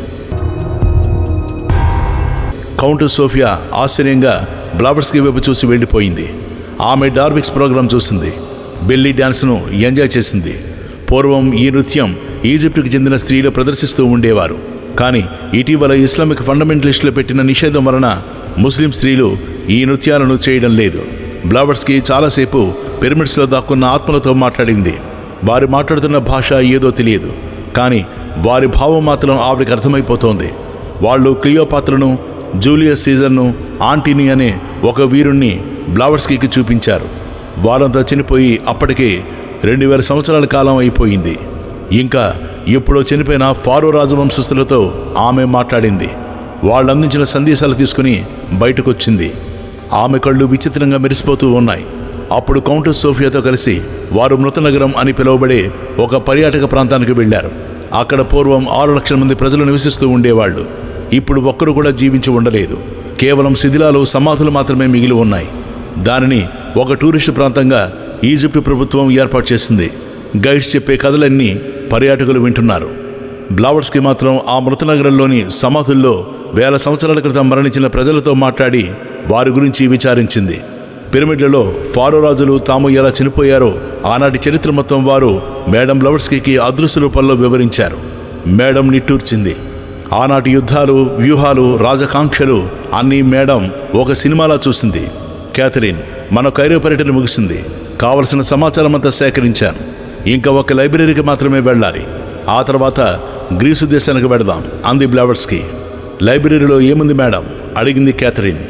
కౌంట్ సోఫియా ఆశ్చర్యంగా బ్లావర్స్కి వైపు చూసి వెళ్ళిపోయింది ఆమె డార్విక్స్ ప్రోగ్రాం చూసింది బెల్లీ డ్యాన్స్ను ఎంజాయ్ చేసింది పూర్వం ఈ నృత్యం ఈజిప్టుకి చెందిన స్త్రీలు ప్రదర్శిస్తూ ఉండేవారు కానీ ఇటీవల ఇస్లామిక్ ఫండమెంటలిస్టులు పెట్టిన నిషేధం వలన ముస్లిం స్త్రీలు ఈ నృత్యాలను చేయడం లేదు బ్లావర్స్కి చాలాసేపు పిరమిడ్స్లో దాక్కున్న ఆత్మలతో మాట్లాడింది వారు మాట్లాడుతున్న భాష ఏదో తెలియదు కానీ వారి భావం మాత్రం ఆవిడకి అర్థమైపోతోంది వాళ్ళు క్లియోపాత్రను జూలియస్ సీజర్ను ఆంటీని అనే ఒక వీరుణ్ణి బ్లావర్స్కీకి చూపించారు వారంతా చనిపోయి అప్పటికే రెండు వేల సంవత్సరాల కాలం అయిపోయింది ఇంకా ఎప్పుడో చనిపోయిన ఫారో రాజవంశస్థులతో ఆమె మాట్లాడింది వాళ్ళందించిన సందేశాలు తీసుకుని బయటకొచ్చింది ఆమె కళ్ళు విచిత్రంగా మెరిసిపోతూ ఉన్నాయి అప్పుడు కౌంటర్ సోఫియాతో కలిసి వారు మృతనగరం అని పిలువబడే ఒక పర్యాటక ప్రాంతానికి వెళ్ళారు అక్కడ పూర్వం ఆరు లక్షల మంది ప్రజలు నివసిస్తూ ఉండేవాళ్ళు ఇప్పుడు ఒక్కరు కూడా జీవించి ఉండలేదు కేవలం శిథిలాలు సమాధులు మాత్రమే మిగిలి ఉన్నాయి దానిని ఒక టూరిస్టు ప్రాంతంగా ఈజిప్టు ప్రభుత్వం ఏర్పాటు చేసింది గైడ్స్ చెప్పే కథలన్నీ పర్యాటకులు వింటున్నారు బ్లావర్స్కి మాత్రం ఆ మృతనగరంలోని సమాధుల్లో వేల సంవత్సరాల క్రితం మరణించిన ప్రజలతో మాట్లాడి వారి గురించి విచారించింది పిరమిడ్లలో ఫారో రాజులు తాము ఎలా చనిపోయారో ఆనాటి చరిత్ర మొత్తం వారు మేడం బ్లవర్స్కీకి అదృశ్య రూపంలో వివరించారు మేడం నిట్టూర్చింది ఆనాటి యుద్ధాలు వ్యూహాలు రాజకాంక్షలు అన్నీ మేడం ఒక సినిమాలా చూసింది క్యాథరిన్ మన కైరో పర్యటన ముగిసింది కావలసిన సమాచారం అంతా సేకరించాను ఇంకా ఒక లైబ్రరీకి మాత్రమే వెళ్ళాలి ఆ తర్వాత గ్రీసు దేశానికి వెడదాం అంది బ్లావర్స్కి లైబ్రరీలో ఏముంది మేడం అడిగింది క్యాథరిన్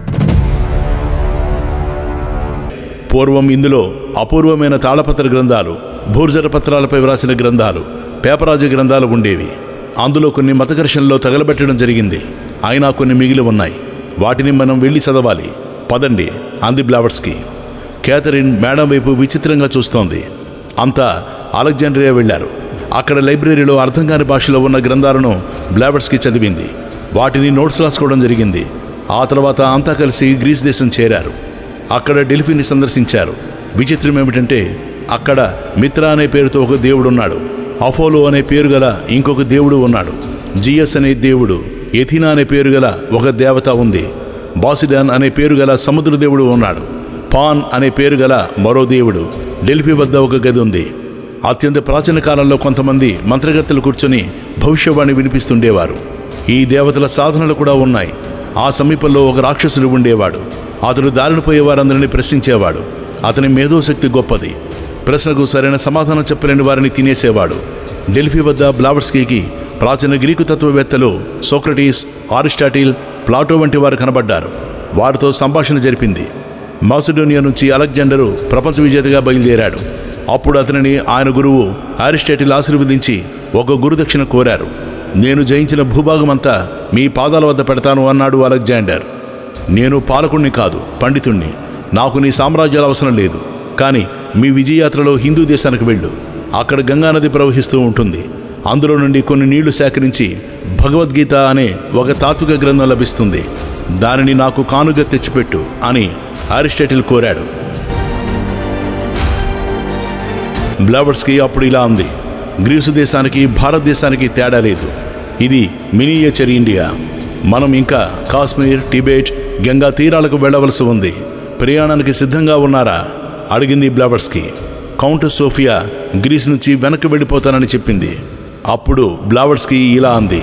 పూర్వం ఇందులో అపూర్వమైన తాళపత్ర గ్రంథాలు భూర్జర పత్రాలపై వ్రాసిన గ్రంథాలు పేపరాజు గ్రంథాలు ఉండేవి అందులో కొన్ని మత ఘర్షణలో తగలబెట్టడం జరిగింది అయినా కొన్ని మిగిలి ఉన్నాయి వాటిని మనం వెళ్ళి చదవాలి పదండి అంది బ్లావర్స్కి క్యాథరిన్ మేడం వైపు విచిత్రంగా చూస్తోంది అంతా అలెగ్జాండ్రియా వెళ్ళారు అక్కడ లైబ్రరీలో అర్థం కాని భాషలో ఉన్న గ్రంథాలను బ్లావర్స్కి చదివింది వాటిని నోట్స్ రాసుకోవడం జరిగింది ఆ తర్వాత అంతా కలిసి గ్రీస్ దేశం చేరారు అక్కడ డెల్ఫీని సందర్శించారు విచిత్రం ఏమిటంటే అక్కడ మిత్ర అనే పేరుతో ఒక దేవుడు ఉన్నాడు అఫోలో అనే పేరు గల ఇంకొక దేవుడు ఉన్నాడు జియస్ అనే దేవుడు ఎథినా అనే పేరు గల ఒక దేవత ఉంది బాసిడాన్ అనే పేరు గల సముద్ర దేవుడు ఉన్నాడు పాన్ అనే పేరు గల మరో దేవుడు డెల్ఫీ వద్ద ఒక గది ఉంది అత్యంత ప్రాచీన కాలంలో కొంతమంది మంత్రగత్తలు కూర్చొని భవిష్యవాణి వినిపిస్తుండేవారు ఈ దేవతల సాధనలు కూడా ఉన్నాయి ఆ సమీపంలో ఒక రాక్షసుడు ఉండేవాడు అతడు దారిన పోయే వారందరినీ ప్రశ్నించేవాడు అతని మేధోశక్తి గొప్పది ప్రశ్నకు సరైన సమాధానం చెప్పలేని వారిని తినేసేవాడు డెల్ఫీ వద్ద బ్లావర్స్కీకి ప్రాచీన గ్రీకు తత్వవేత్తలు సోక్రటీస్ ఆరిస్టాటిల్ ప్లాటో వంటి వారు కనబడ్డారు వారితో సంభాషణ జరిపింది మాసిడోనియా నుంచి అలెగ్జాండరు ప్రపంచ విజేతగా బయలుదేరాడు అప్పుడు అతనిని ఆయన గురువు అరిస్టాటిల్ ఆశీర్వదించి ఒక గురుదక్షిణ కోరారు నేను జయించిన భూభాగమంతా మీ పాదాల వద్ద పెడతాను అన్నాడు అలెగ్జాండర్ నేను పాలకుణ్ణి కాదు పండితుణ్ణి నాకు నీ సామ్రాజ్యాలు అవసరం లేదు కానీ మీ విజయయాత్రలో హిందూ దేశానికి వెళ్ళు అక్కడ గంగానది ప్రవహిస్తూ ఉంటుంది అందులో నుండి కొన్ని నీళ్లు సేకరించి భగవద్గీత అనే ఒక తాత్విక గ్రంథం లభిస్తుంది దానిని నాకు కానుగా తెచ్చిపెట్టు అని అరిస్టాటిల్ కోరాడు బ్లావర్స్కి అప్పుడు ఇలా ఉంది గ్రీసు దేశానికి భారతదేశానికి తేడా లేదు ఇది మినియేచర్ ఇండియా మనం ఇంకా కాశ్మీర్ టిబెట్ గంగా తీరాలకు వెళ్ళవలసి ఉంది ప్రయాణానికి సిద్ధంగా ఉన్నారా అడిగింది బ్లావర్స్కి కౌంట్ సోఫియా గ్రీస్ నుంచి వెనక్కి వెళ్ళిపోతానని చెప్పింది అప్పుడు బ్లావర్స్కి ఇలా అంది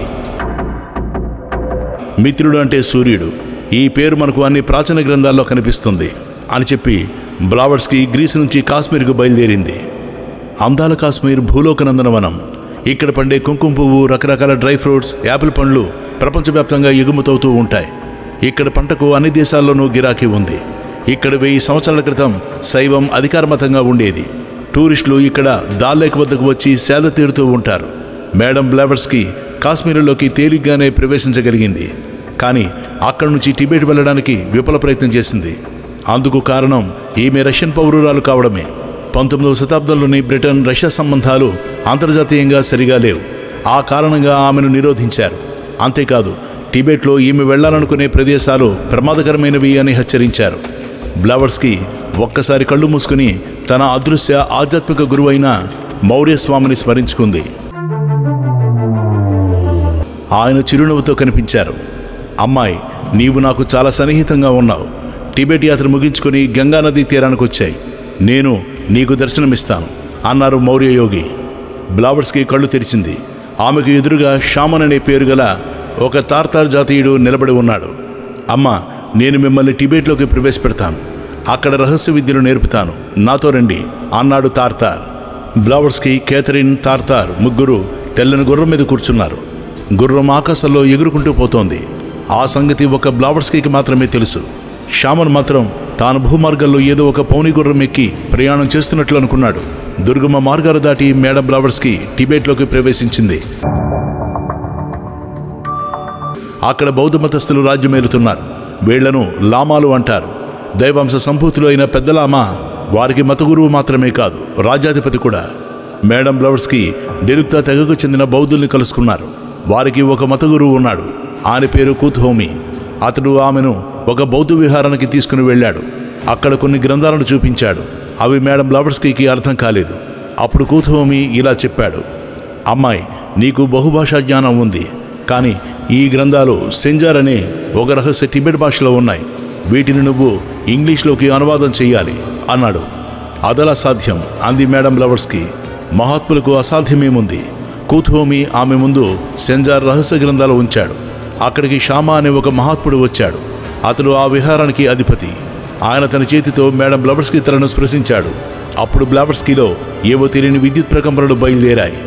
మిత్రుడు అంటే సూర్యుడు ఈ పేరు మనకు అన్ని ప్రాచీన గ్రంథాల్లో కనిపిస్తుంది అని చెప్పి బ్లావర్స్కి గ్రీస్ నుంచి కాశ్మీర్కు బయలుదేరింది అందాల కాశ్మీర్ భూలోక నందనవనం ఇక్కడ పండే కుంకుమ పువ్వు రకరకాల డ్రై ఫ్రూట్స్ యాపిల్ పండ్లు ప్రపంచవ్యాప్తంగా ఎగుమతవుతూ ఉంటాయి ఇక్కడ పంటకు అన్ని దేశాల్లోనూ గిరాకీ ఉంది ఇక్కడ వెయ్యి సంవత్సరాల క్రితం శైవం అధికారమతంగా ఉండేది టూరిస్టులు ఇక్కడ దాల్ లేక్ వద్దకు వచ్చి సేద తీరుతూ ఉంటారు మేడం బ్లావర్స్కి కాశ్మీర్లోకి తేలిగ్గానే ప్రవేశించగలిగింది కానీ అక్కడి నుంచి టిబెట్ వెళ్ళడానికి విఫల ప్రయత్నం చేసింది అందుకు కారణం ఈమె రష్యన్ పౌరురాలు కావడమే పంతొమ్మిదవ శతాబ్దంలోని బ్రిటన్ రష్యా సంబంధాలు అంతర్జాతీయంగా సరిగా లేవు ఆ కారణంగా ఆమెను నిరోధించారు అంతేకాదు టిబెట్లో ఈమె వెళ్లాలనుకునే ప్రదేశాలు ప్రమాదకరమైనవి అని హెచ్చరించారు బ్లవర్స్కి ఒక్కసారి కళ్ళు మూసుకుని తన అదృశ్య ఆధ్యాత్మిక గురువైన మౌర్య స్వామిని స్మరించుకుంది ఆయన చిరునవ్వుతో కనిపించారు అమ్మాయి నీవు నాకు చాలా సన్నిహితంగా ఉన్నావు టిబెట్ యాత్ర ముగించుకొని గంగానదీ తీరానికి వచ్చాయి నేను నీకు దర్శనమిస్తాను అన్నారు మౌర్య యోగి బ్లావర్స్కి కళ్ళు తెరిచింది ఆమెకు ఎదురుగా షామన్ అనే పేరు గల ఒక తార్తార్ జాతీయుడు నిలబడి ఉన్నాడు అమ్మ నేను మిమ్మల్ని టిబెట్లోకి ప్రవేశపెడతాను అక్కడ రహస్య విద్యలు నేర్పుతాను నాతో రండి అన్నాడు తార్తార్ బ్లావర్స్కి కేథరిన్ తార్తార్ ముగ్గురు తెల్లని గుర్రం మీద కూర్చున్నారు గుర్రం ఆకాశంలో ఎగురుకుంటూ పోతోంది ఆ సంగతి ఒక బ్లావర్స్కీకి మాత్రమే తెలుసు షామన్ మాత్రం తాను భూమార్గంలో ఏదో ఒక పౌని గుర్రం ఎక్కి ప్రయాణం చేస్తున్నట్లు అనుకున్నాడు దుర్గమ మార్గాలు దాటి మేడం బ్లావర్స్కి టిబెట్లోకి ప్రవేశించింది అక్కడ బౌద్ధ మతస్థులు రాజ్యమేలుతున్నారు వీళ్లను లామాలు అంటారు దైవాంశ సంభూతులు అయిన పెద్ద లామా వారికి మత గురువు మాత్రమే కాదు రాజ్యాధిపతి కూడా మేడం బ్లవర్స్కి డెలుక్తా తెగకు చెందిన బౌద్ధుల్ని కలుసుకున్నారు వారికి ఒక మత గురువు ఉన్నాడు ఆయన పేరు కూత్హోమి అతడు ఆమెను ఒక బౌద్ధ విహారానికి తీసుకుని వెళ్ళాడు అక్కడ కొన్ని గ్రంథాలను చూపించాడు అవి మేడం బ్లవర్స్కీకి అర్థం కాలేదు అప్పుడు కూత్హోమి ఇలా చెప్పాడు అమ్మాయి నీకు బహుభాషా జ్ఞానం ఉంది కానీ ఈ గ్రంథాలు సెంజార్ అనే ఒక రహస్య టిబెట్ భాషలో ఉన్నాయి వీటిని నువ్వు ఇంగ్లీష్లోకి అనువాదం చెయ్యాలి అన్నాడు అదలా సాధ్యం అంది మేడం లవర్స్కి మహాత్ములకు అసాధ్యమేముంది కూత్హోమి ఆమె ముందు సెంజార్ రహస్య గ్రంథాలు ఉంచాడు అక్కడికి షామా అనే ఒక మహాత్ముడు వచ్చాడు అతడు ఆ విహారానికి అధిపతి ఆయన తన చేతితో మేడం బ్లవర్స్కి తలను స్పృశించాడు అప్పుడు బ్లావర్స్కీలో ఏవో తెలియని విద్యుత్ ప్రకంపనలు బయలుదేరాయి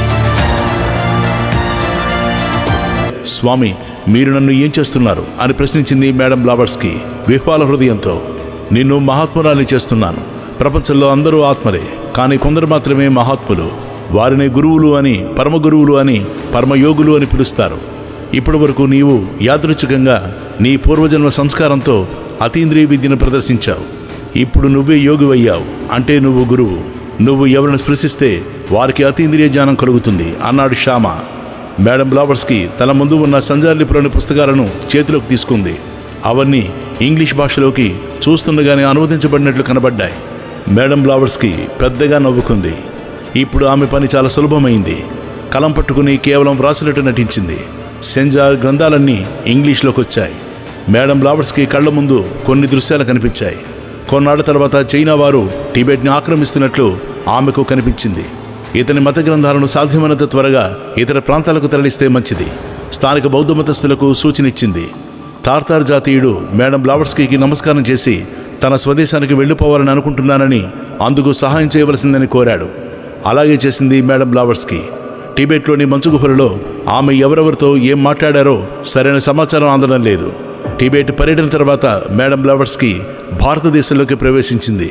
స్వామి మీరు నన్ను ఏం చేస్తున్నారు అని ప్రశ్నించింది మేడం బ్లావర్స్కి విహ్వాల హృదయంతో నిన్ను మహాత్మురాల్ని చేస్తున్నాను ప్రపంచంలో అందరూ ఆత్మలే కానీ కొందరు మాత్రమే మహాత్ములు వారిని గురువులు అని పరమ గురువులు అని పరమయోగులు అని పిలుస్తారు ఇప్పటి వరకు నీవు యాదృచ్ఛికంగా నీ పూర్వజన్మ సంస్కారంతో అతీంద్రియ విద్యను ప్రదర్శించావు ఇప్పుడు నువ్వే యోగివయ్యావు అంటే నువ్వు గురువు నువ్వు ఎవరిని స్పృశిస్తే వారికి అతీంద్రియ జ్ఞానం కలుగుతుంది అన్నాడు శ్యామ మేడం బ్లావర్స్కి తన ముందు ఉన్న సంజార్లిపులోని పుస్తకాలను చేతిలోకి తీసుకుంది అవన్నీ ఇంగ్లీష్ భాషలోకి చూస్తుండగానే అనువదించబడినట్లు కనబడ్డాయి మేడం బ్లావర్స్కి పెద్దగా నవ్వుకుంది ఇప్పుడు ఆమె పని చాలా సులభమైంది కలం పట్టుకుని కేవలం వ్రాసినట్టు నటించింది సెంజార్ గ్రంథాలన్నీ ఇంగ్లీష్లోకి వచ్చాయి మేడం బ్లావర్స్కి కళ్ళ ముందు కొన్ని దృశ్యాలు కనిపించాయి కొన్నాళ్ల తర్వాత చైనా వారు టిబెట్ని ఆక్రమిస్తున్నట్లు ఆమెకు కనిపించింది ఇతని మత గ్రంథాలను సాధ్యమైనంత త్వరగా ఇతర ప్రాంతాలకు తరలిస్తే మంచిది స్థానిక బౌద్ధ మతస్థులకు సూచనిచ్చింది తార్తార్ జాతీయుడు మేడం బ్లావర్స్కీకి నమస్కారం చేసి తన స్వదేశానికి వెళ్ళిపోవాలని అనుకుంటున్నానని అందుకు సహాయం చేయవలసిందని కోరాడు అలాగే చేసింది మేడం బ్లావర్స్కి టిబెట్లోని మంచు గుహలలో ఆమె ఎవరెవరితో ఏం మాట్లాడారో సరైన సమాచారం అందడం లేదు టిబెట్ పర్యటన తర్వాత మేడం బ్లావర్స్కి భారతదేశంలోకి ప్రవేశించింది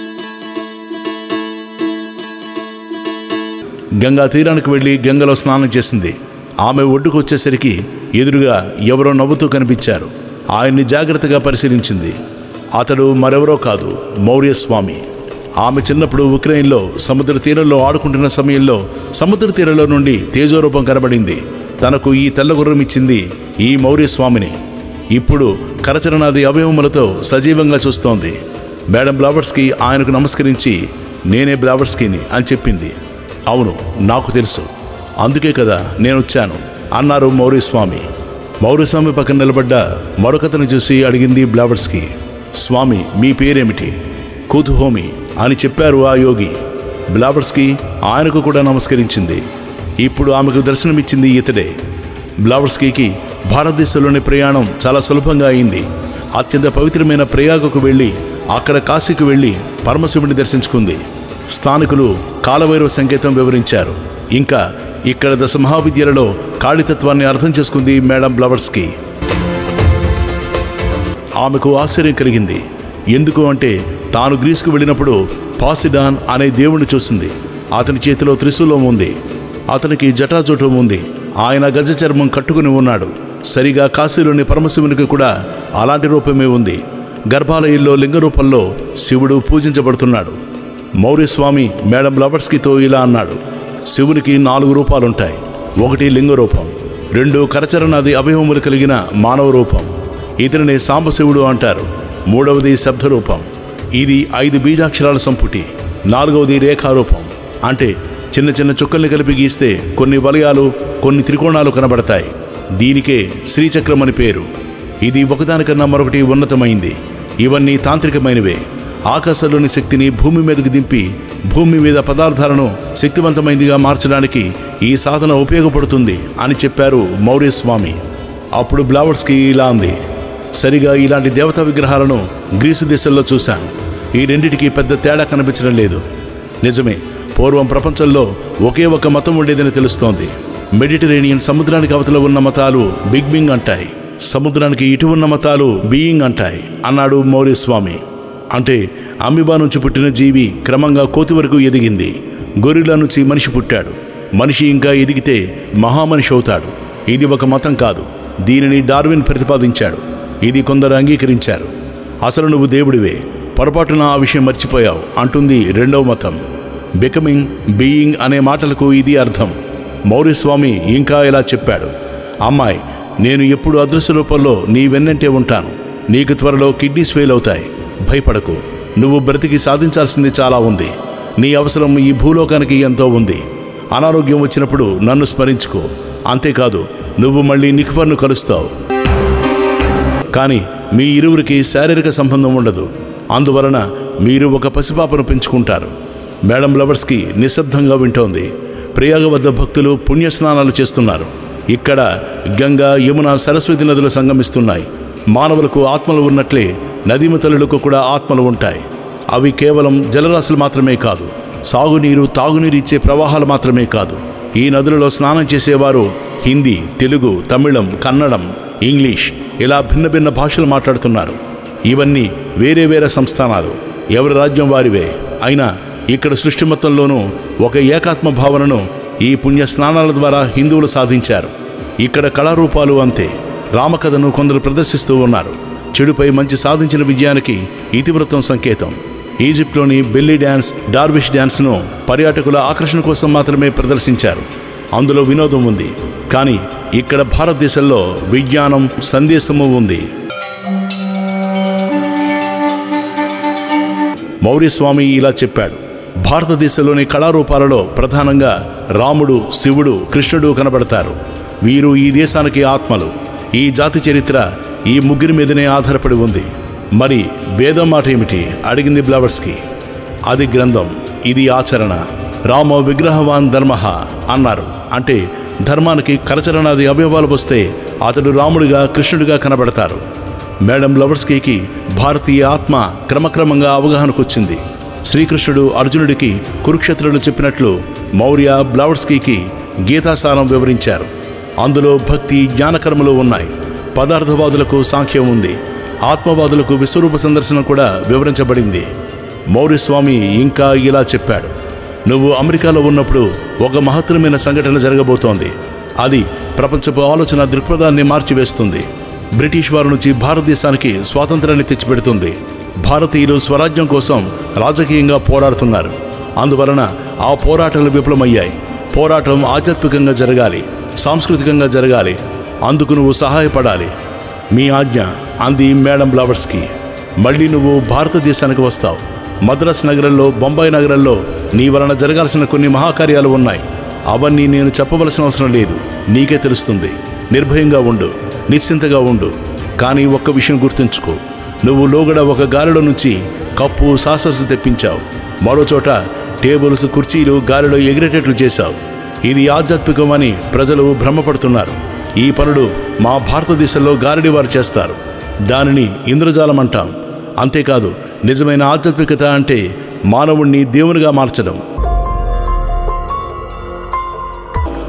గంగా తీరానికి వెళ్ళి గంగలో స్నానం చేసింది ఆమె ఒడ్డుకు వచ్చేసరికి ఎదురుగా ఎవరో నవ్వుతూ కనిపించారు ఆయన్ని జాగ్రత్తగా పరిశీలించింది అతడు మరెవరో కాదు మౌర్య స్వామి ఆమె చిన్నప్పుడు ఉక్రెయిన్లో సముద్ర తీరంలో ఆడుకుంటున్న సమయంలో సముద్ర తీరంలో నుండి తేజోరూపం కనబడింది తనకు ఈ తెల్ల గుర్రం ఇచ్చింది ఈ మౌర్య స్వామిని ఇప్పుడు కరచరణాది అవయవములతో సజీవంగా చూస్తోంది మేడం బ్లావర్స్కి ఆయనకు నమస్కరించి నేనే బ్లావర్స్కిని అని చెప్పింది అవును నాకు తెలుసు అందుకే కదా నేను వచ్చాను అన్నారు మౌర్యస్వామి మౌర్యస్వామి పక్కన నిలబడ్డ మరొకతను చూసి అడిగింది బ్లావర్స్కి స్వామి మీ పేరేమిటి కుతుహోమి అని చెప్పారు ఆ యోగి బ్లావర్స్కి ఆయనకు కూడా నమస్కరించింది ఇప్పుడు ఆమెకు దర్శనమిచ్చింది ఇతడే బ్లావర్స్కీకి భారతదేశంలోని ప్రయాణం చాలా సులభంగా అయింది అత్యంత పవిత్రమైన ప్రయాగకు వెళ్ళి అక్కడ కాశీకి వెళ్ళి పరమశివుడిని దర్శించుకుంది స్థానికులు కాలవైరవ సంకేతం వివరించారు ఇంకా ఇక్కడ దశ మహావిద్యలలో కాళితత్వాన్ని అర్థం చేసుకుంది మేడం బ్లవర్స్కి ఆమెకు ఆశ్చర్యం కలిగింది ఎందుకు అంటే తాను గ్రీస్కు వెళ్ళినప్పుడు పాసిడాన్ అనే దేవుణ్ణి చూసింది అతని చేతిలో త్రిశూలం ఉంది అతనికి జటాజుటం ఉంది ఆయన గజ చర్మం కట్టుకుని ఉన్నాడు సరిగా కాశీలోని పరమశివునికి కూడా అలాంటి రూపమే ఉంది గర్భాలయంలో లింగ రూపంలో శివుడు పూజించబడుతున్నాడు మౌర్యస్వామి మేడం లవర్స్కితో ఇలా అన్నాడు శివునికి నాలుగు రూపాలుంటాయి ఒకటి లింగ రూపం రెండు కరచరణాది అవయవములు కలిగిన మానవ రూపం ఇతనిని సాంబశివుడు అంటారు మూడవది శబ్దరూపం ఇది ఐదు బీజాక్షరాల సంపుటి నాలుగవది రేఖారూపం అంటే చిన్న చిన్న చుక్కల్ని కలిపి గీస్తే కొన్ని వలయాలు కొన్ని త్రికోణాలు కనబడతాయి దీనికే శ్రీచక్రం అని పేరు ఇది ఒకదానికన్నా మరొకటి ఉన్నతమైంది ఇవన్నీ తాంత్రికమైనవే ఆకాశంలోని శక్తిని భూమి మీదకు దింపి భూమి మీద పదార్థాలను శక్తివంతమైనదిగా మార్చడానికి ఈ సాధన ఉపయోగపడుతుంది అని చెప్పారు మౌర్యస్వామి అప్పుడు బ్లావర్స్కి ఇలా అంది సరిగా ఇలాంటి దేవతా విగ్రహాలను గ్రీసు దేశంలో చూశాను ఈ రెండిటికి పెద్ద తేడా కనిపించడం లేదు నిజమే పూర్వం ప్రపంచంలో ఒకే ఒక మతం ఉండేదని తెలుస్తోంది మెడిటరేనియన్ సముద్రానికి అవతల ఉన్న మతాలు బిగ్ బింగ్ అంటాయి సముద్రానికి ఇటు ఉన్న మతాలు బీయింగ్ అంటాయి అన్నాడు మౌర్యస్వామి అంటే అమిబా నుంచి పుట్టిన జీవి క్రమంగా కోతి వరకు ఎదిగింది గొరిలా నుంచి మనిషి పుట్టాడు మనిషి ఇంకా ఎదిగితే మహామనిషి అవుతాడు ఇది ఒక మతం కాదు దీనిని డార్విన్ ప్రతిపాదించాడు ఇది కొందరు అంగీకరించారు అసలు నువ్వు దేవుడివే పొరపాటున ఆ విషయం మర్చిపోయావు అంటుంది రెండవ మతం బికమింగ్ బీయింగ్ అనే మాటలకు ఇది అర్థం మౌర్యస్వామి ఇంకా ఇలా చెప్పాడు అమ్మాయి నేను ఎప్పుడు అదృశ్య రూపంలో నీ వెన్నంటే ఉంటాను నీకు త్వరలో కిడ్నీస్ ఫెయిల్ అవుతాయి భయపడకు నువ్వు బ్రతికి సాధించాల్సింది చాలా ఉంది నీ అవసరం ఈ భూలోకానికి ఎంతో ఉంది అనారోగ్యం వచ్చినప్పుడు నన్ను స్మరించుకో అంతేకాదు నువ్వు మళ్ళీ నిఖఫర్ను కలుస్తావు కానీ మీ ఇరువురికి శారీరక సంబంధం ఉండదు అందువలన మీరు ఒక పసిపాపను పెంచుకుంటారు మేడం లవర్స్కి నిశ్శబ్దంగా వింటోంది ప్రయాగ వద్ద భక్తులు పుణ్యస్నానాలు చేస్తున్నారు ఇక్కడ గంగా యమున సరస్వతి నదులు సంగమిస్తున్నాయి మానవులకు ఆత్మలు ఉన్నట్లే నదీమ తల్లులకు కూడా ఆత్మలు ఉంటాయి అవి కేవలం జలరాశులు మాత్రమే కాదు సాగునీరు తాగునీరు ఇచ్చే ప్రవాహాలు మాత్రమే కాదు ఈ నదులలో స్నానం చేసేవారు హిందీ తెలుగు తమిళం కన్నడం ఇంగ్లీష్ ఇలా భిన్న భిన్న భాషలు మాట్లాడుతున్నారు ఇవన్నీ వేరే వేరే సంస్థానాలు ఎవరి రాజ్యం వారివే అయినా ఇక్కడ సృష్టి మొత్తంలోనూ ఒక ఏకాత్మ భావనను ఈ పుణ్య స్నానాల ద్వారా హిందువులు సాధించారు ఇక్కడ కళారూపాలు అంతే రామకథను కొందరు ప్రదర్శిస్తూ ఉన్నారు చెడుపై మంచి సాధించిన విజయానికి ఇతివృత్తం సంకేతం ఈజిప్ట్లోని బెల్లీ డ్యాన్స్ డార్విష్ డ్యాన్స్ను పర్యాటకుల ఆకర్షణ కోసం మాత్రమే ప్రదర్శించారు అందులో వినోదం ఉంది కానీ ఇక్కడ భారతదేశంలో విజ్ఞానం సందేశము ఉంది మౌర్యస్వామి ఇలా చెప్పాడు భారతదేశంలోని కళారూపాలలో ప్రధానంగా రాముడు శివుడు కృష్ణుడు కనబడతారు వీరు ఈ దేశానికి ఆత్మలు ఈ జాతి చరిత్ర ఈ ముగ్గురి మీదనే ఆధారపడి ఉంది మరి వేదం మాట ఏమిటి అడిగింది బ్లవర్స్కి అది గ్రంథం ఇది ఆచరణ రామ విగ్రహవాన్ ధర్మ అన్నారు అంటే ధర్మానికి కరచరణాది అవయవాలు వస్తే అతడు రాముడిగా కృష్ణుడిగా కనబడతారు మేడం లవర్స్కీకి భారతీయ ఆత్మ క్రమక్రమంగా అవగాహనకొచ్చింది శ్రీకృష్ణుడు అర్జునుడికి కురుక్షేత్రులు చెప్పినట్లు మౌర్య బ్లవర్స్కీకి గీతాసారం వివరించారు అందులో భక్తి జ్ఞానకర్మలు ఉన్నాయి పదార్థవాదులకు సాంఖ్యం ఉంది ఆత్మవాదులకు విశ్వరూప సందర్శనం కూడా వివరించబడింది మౌర్యస్వామి ఇంకా ఇలా చెప్పాడు నువ్వు అమెరికాలో ఉన్నప్పుడు ఒక మహత్తరమైన సంఘటన జరగబోతోంది అది ప్రపంచపు ఆలోచన దృక్పథాన్ని మార్చివేస్తుంది బ్రిటిష్ వారి నుంచి భారతదేశానికి స్వాతంత్రాన్ని తెచ్చిపెడుతుంది భారతీయులు స్వరాజ్యం కోసం రాజకీయంగా పోరాడుతున్నారు అందువలన ఆ పోరాటాలు విఫలమయ్యాయి పోరాటం ఆధ్యాత్మికంగా జరగాలి సాంస్కృతికంగా జరగాలి అందుకు నువ్వు సహాయపడాలి మీ ఆజ్ఞ అంది మేడం బ్లవర్స్కి మళ్ళీ నువ్వు భారతదేశానికి వస్తావు మద్రాస్ నగరంలో బొంబాయి నగరంలో నీ వలన జరగాల్సిన కొన్ని మహాకార్యాలు ఉన్నాయి అవన్నీ నేను చెప్పవలసిన అవసరం లేదు నీకే తెలుస్తుంది నిర్భయంగా ఉండు నిశ్చింతగా ఉండు కానీ ఒక్క విషయం గుర్తుంచుకో నువ్వు లోగడ ఒక గాలిలో నుంచి కప్పు సాసస్ తెప్పించావు మరో చోట టేబుల్స్ కుర్చీలు గాలిలో ఎగిరేటట్లు చేశావు ఇది ఆధ్యాత్మికమని ప్రజలు భ్రమపడుతున్నారు ఈ పనులు మా భారతదేశంలో గారడి వారు చేస్తారు దానిని ఇంద్రజాలం అంటాం అంతేకాదు నిజమైన ఆధ్యాత్మికత అంటే మానవుణ్ణి దేవునిగా మార్చడం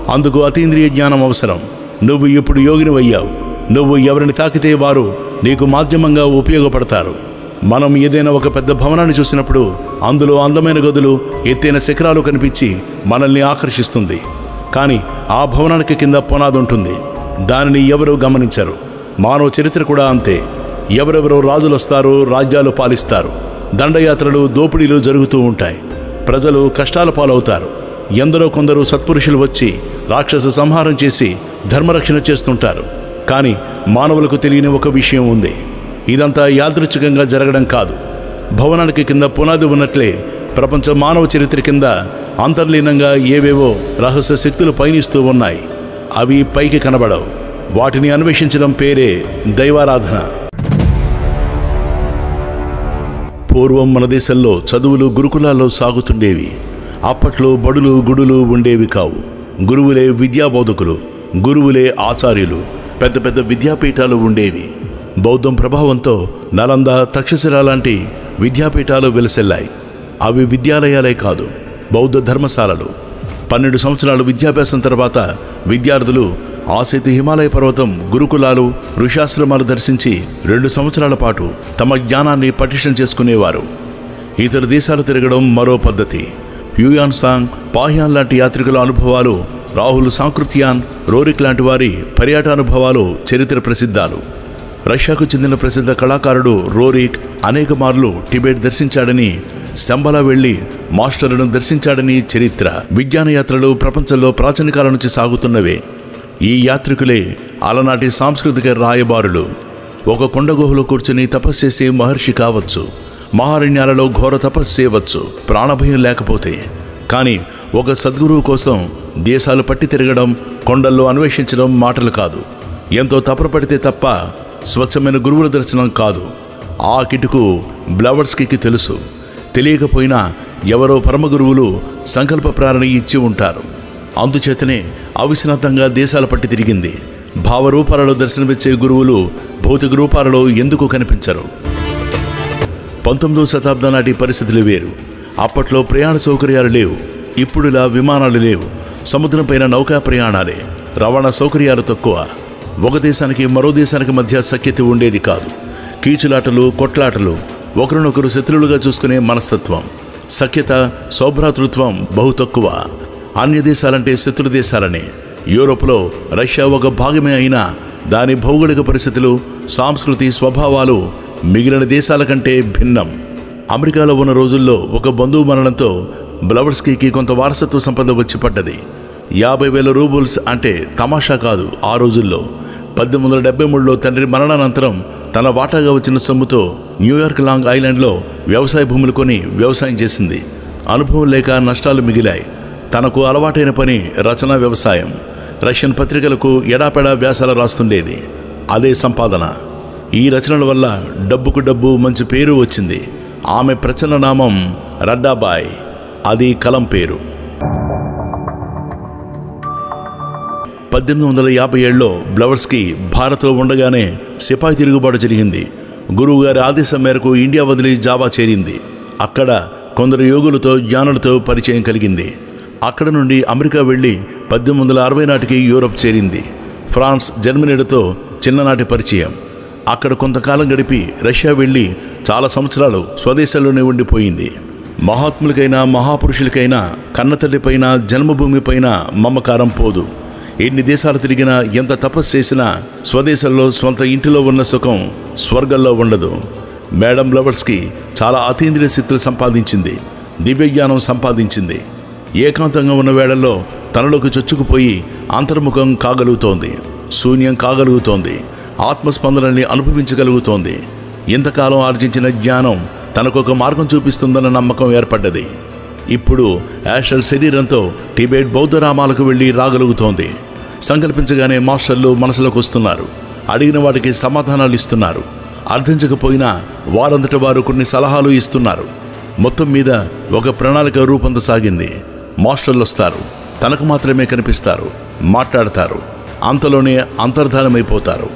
అందుకు అతీంద్రియ జ్ఞానం అవసరం నువ్వు ఇప్పుడు యోగినివయ్యావు నువ్వు ఎవరిని తాకితే వారు నీకు మాధ్యమంగా ఉపయోగపడతారు మనం ఏదైనా ఒక పెద్ద భవనాన్ని చూసినప్పుడు అందులో అందమైన గదులు ఎత్తైన శిఖరాలు కనిపించి మనల్ని ఆకర్షిస్తుంది కానీ ఆ భవనానికి కింద పునాది ఉంటుంది దానిని ఎవరూ గమనించరు మానవ చరిత్ర కూడా అంతే ఎవరెవరో రాజులు వస్తారు రాజ్యాలు పాలిస్తారు దండయాత్రలు దోపిడీలు జరుగుతూ ఉంటాయి ప్రజలు కష్టాల పాలవుతారు ఎందరో కొందరు సత్పురుషులు వచ్చి రాక్షస సంహారం చేసి ధర్మరక్షణ చేస్తుంటారు కానీ మానవులకు తెలియని ఒక విషయం ఉంది ఇదంతా యాదృచ్ఛికంగా జరగడం కాదు భవనానికి కింద పునాది ఉన్నట్లే ప్రపంచ మానవ చరిత్ర కింద అంతర్లీనంగా ఏవేవో రహస్య శక్తులు పయనిస్తూ ఉన్నాయి అవి పైకి కనబడవు వాటిని అన్వేషించడం పేరే దైవారాధన పూర్వం మన దేశంలో చదువులు గురుకులాల్లో సాగుతుండేవి అప్పట్లో బడులు గుడులు ఉండేవి కావు గురువులే విద్యాబోధకులు గురువులే ఆచార్యులు పెద్ద పెద్ద విద్యాపీఠాలు ఉండేవి బౌద్ధం ప్రభావంతో నలంద తక్షశిల లాంటి విద్యాపీఠాలు వెలసెల్లాయి అవి విద్యాలయాలే కాదు బౌద్ధ ధర్మశాలలు పన్నెండు సంవత్సరాలు విద్యాభ్యాసం తర్వాత విద్యార్థులు ఆసేతు హిమాలయ పర్వతం గురుకులాలు ఋషాశ్రమాలు దర్శించి రెండు సంవత్సరాల పాటు తమ జ్ఞానాన్ని పటిష్టం చేసుకునేవారు ఇతర దేశాలు తిరగడం మరో పద్ధతి హ్యూయాన్ సాంగ్ పాహ్యాన్ లాంటి యాత్రికుల అనుభవాలు రాహుల్ సాంకృత్యాన్ రోరిక్ లాంటి వారి పర్యాటానుభవాలు చరిత్ర ప్రసిద్ధాలు రష్యాకు చెందిన ప్రసిద్ధ కళాకారుడు రోరిక్ అనేక మార్లు టిబెట్ దర్శించాడని శంబల వెళ్లి మాస్టర్లను దర్శించాడని చరిత్ర విజ్ఞాన యాత్రలు ప్రపంచంలో ప్రాచీన కాలం నుంచి సాగుతున్నవే ఈ యాత్రికులే అలనాటి సాంస్కృతిక రాయబారులు ఒక కొండ గుహలో కూర్చుని తపస్సు చేసే మహర్షి కావచ్చు మహారణ్యాలలో ఘోర తపస్సు చేయవచ్చు ప్రాణభయం లేకపోతే కానీ ఒక సద్గురువు కోసం దేశాలు పట్టి తిరగడం కొండల్లో అన్వేషించడం మాటలు కాదు ఎంతో తపన తప్ప స్వచ్ఛమైన గురువుల దర్శనం కాదు ఆ కిటుకు బ్లవర్స్కి తెలుసు తెలియకపోయినా ఎవరో పరమ గురువులు సంకల్ప ప్రేరణ ఇచ్చి ఉంటారు అందుచేతనే అవిశ్రాంతంగా దేశాల పట్టి తిరిగింది భావరూపాలలో దర్శనమిచ్చే గురువులు భౌతిక రూపాలలో ఎందుకు కనిపించరు పంతొమ్మిదవ శతాబ్దం నాటి పరిస్థితులు వేరు అప్పట్లో ప్రయాణ సౌకర్యాలు లేవు ఇప్పుడులా విమానాలు లేవు సముద్రంపైన నౌకా ప్రయాణాలే రవాణా సౌకర్యాలు తక్కువ ఒక దేశానికి మరో దేశానికి మధ్య సఖ్యత ఉండేది కాదు కీచులాటలు కొట్లాటలు ఒకరినొకరు శత్రువులుగా చూసుకునే మనస్తత్వం సఖ్యత సౌభ్రాతృత్వం బహు తక్కువ అన్య దేశాలంటే శత్రు దేశాలనే యూరోప్లో రష్యా ఒక భాగమే అయినా దాని భౌగోళిక పరిస్థితులు సాంస్కృతి స్వభావాలు మిగిలిన దేశాల కంటే భిన్నం అమెరికాలో ఉన్న రోజుల్లో ఒక బంధువు మరణంతో బ్లవర్స్కీకి కొంత వారసత్వ సంపద వచ్చి పడ్డది యాభై వేల రూబుల్స్ అంటే తమాషా కాదు ఆ రోజుల్లో పద్దెనిమిది వందల డెబ్బై మూడులో తండ్రి మరణానంతరం తన వాటాగా వచ్చిన సొమ్ముతో న్యూయార్క్ లాంగ్ ఐలాండ్లో వ్యవసాయ భూములు కొని వ్యవసాయం చేసింది అనుభవం లేక నష్టాలు మిగిలాయి తనకు అలవాటైన పని రచన వ్యవసాయం రష్యన్ పత్రికలకు ఎడాపెడా వ్యాసాలు రాస్తుండేది అదే సంపాదన ఈ రచనల వల్ల డబ్బుకు డబ్బు మంచి పేరు వచ్చింది ఆమె ప్రచన్న నామం రడ్డాబాయ్ అది కలం పేరు పద్దెనిమిది వందల యాభై ఏడులో బ్లవర్స్కి భారత్లో ఉండగానే సిపాయి తిరుగుబాటు జరిగింది గురువు గారి ఆదేశం మేరకు ఇండియా వదిలి జావా చేరింది అక్కడ కొందరు యోగులతో జ్ఞానులతో పరిచయం కలిగింది అక్కడ నుండి అమెరికా వెళ్ళి పద్దెనిమిది వందల అరవై నాటికి యూరప్ చేరింది ఫ్రాన్స్ జర్మనీలతో చిన్ననాటి పరిచయం అక్కడ కొంతకాలం గడిపి రష్యా వెళ్ళి చాలా సంవత్సరాలు స్వదేశాల్లోనే ఉండిపోయింది మహాత్ములకైనా మహాపురుషులకైనా కన్నతల్లిపైన జన్మభూమిపైన మమకారం పోదు ఎన్ని దేశాలు తిరిగినా ఎంత తపస్సు చేసినా స్వదేశంలో స్వంత ఇంటిలో ఉన్న సుఖం స్వర్గంలో ఉండదు మేడం లవర్స్కి చాలా అతీంద్రియ శక్తులు సంపాదించింది దివ్యజ్ఞానం సంపాదించింది ఏకాంతంగా ఉన్న వేళల్లో తనలోకి చొచ్చుకుపోయి అంతర్ముఖం కాగలుగుతోంది శూన్యం కాగలుగుతోంది ఆత్మస్పందనని అనుభవించగలుగుతోంది ఇంతకాలం ఆర్జించిన జ్ఞానం తనకొక మార్గం చూపిస్తుందన్న నమ్మకం ఏర్పడ్డది ఇప్పుడు యాషల్ శరీరంతో టిబెట్ బౌద్ధ రామాలకు వెళ్ళి రాగలుగుతోంది సంకల్పించగానే మాస్టర్లు మనసులోకి వస్తున్నారు అడిగిన వాటికి సమాధానాలు ఇస్తున్నారు అర్థించకపోయినా వారంతట వారు కొన్ని సలహాలు ఇస్తున్నారు మొత్తం మీద ఒక ప్రణాళిక రూపొందసాగింది మాస్టర్లు వస్తారు తనకు మాత్రమే కనిపిస్తారు మాట్లాడతారు అంతలోనే అంతర్ధానమైపోతారు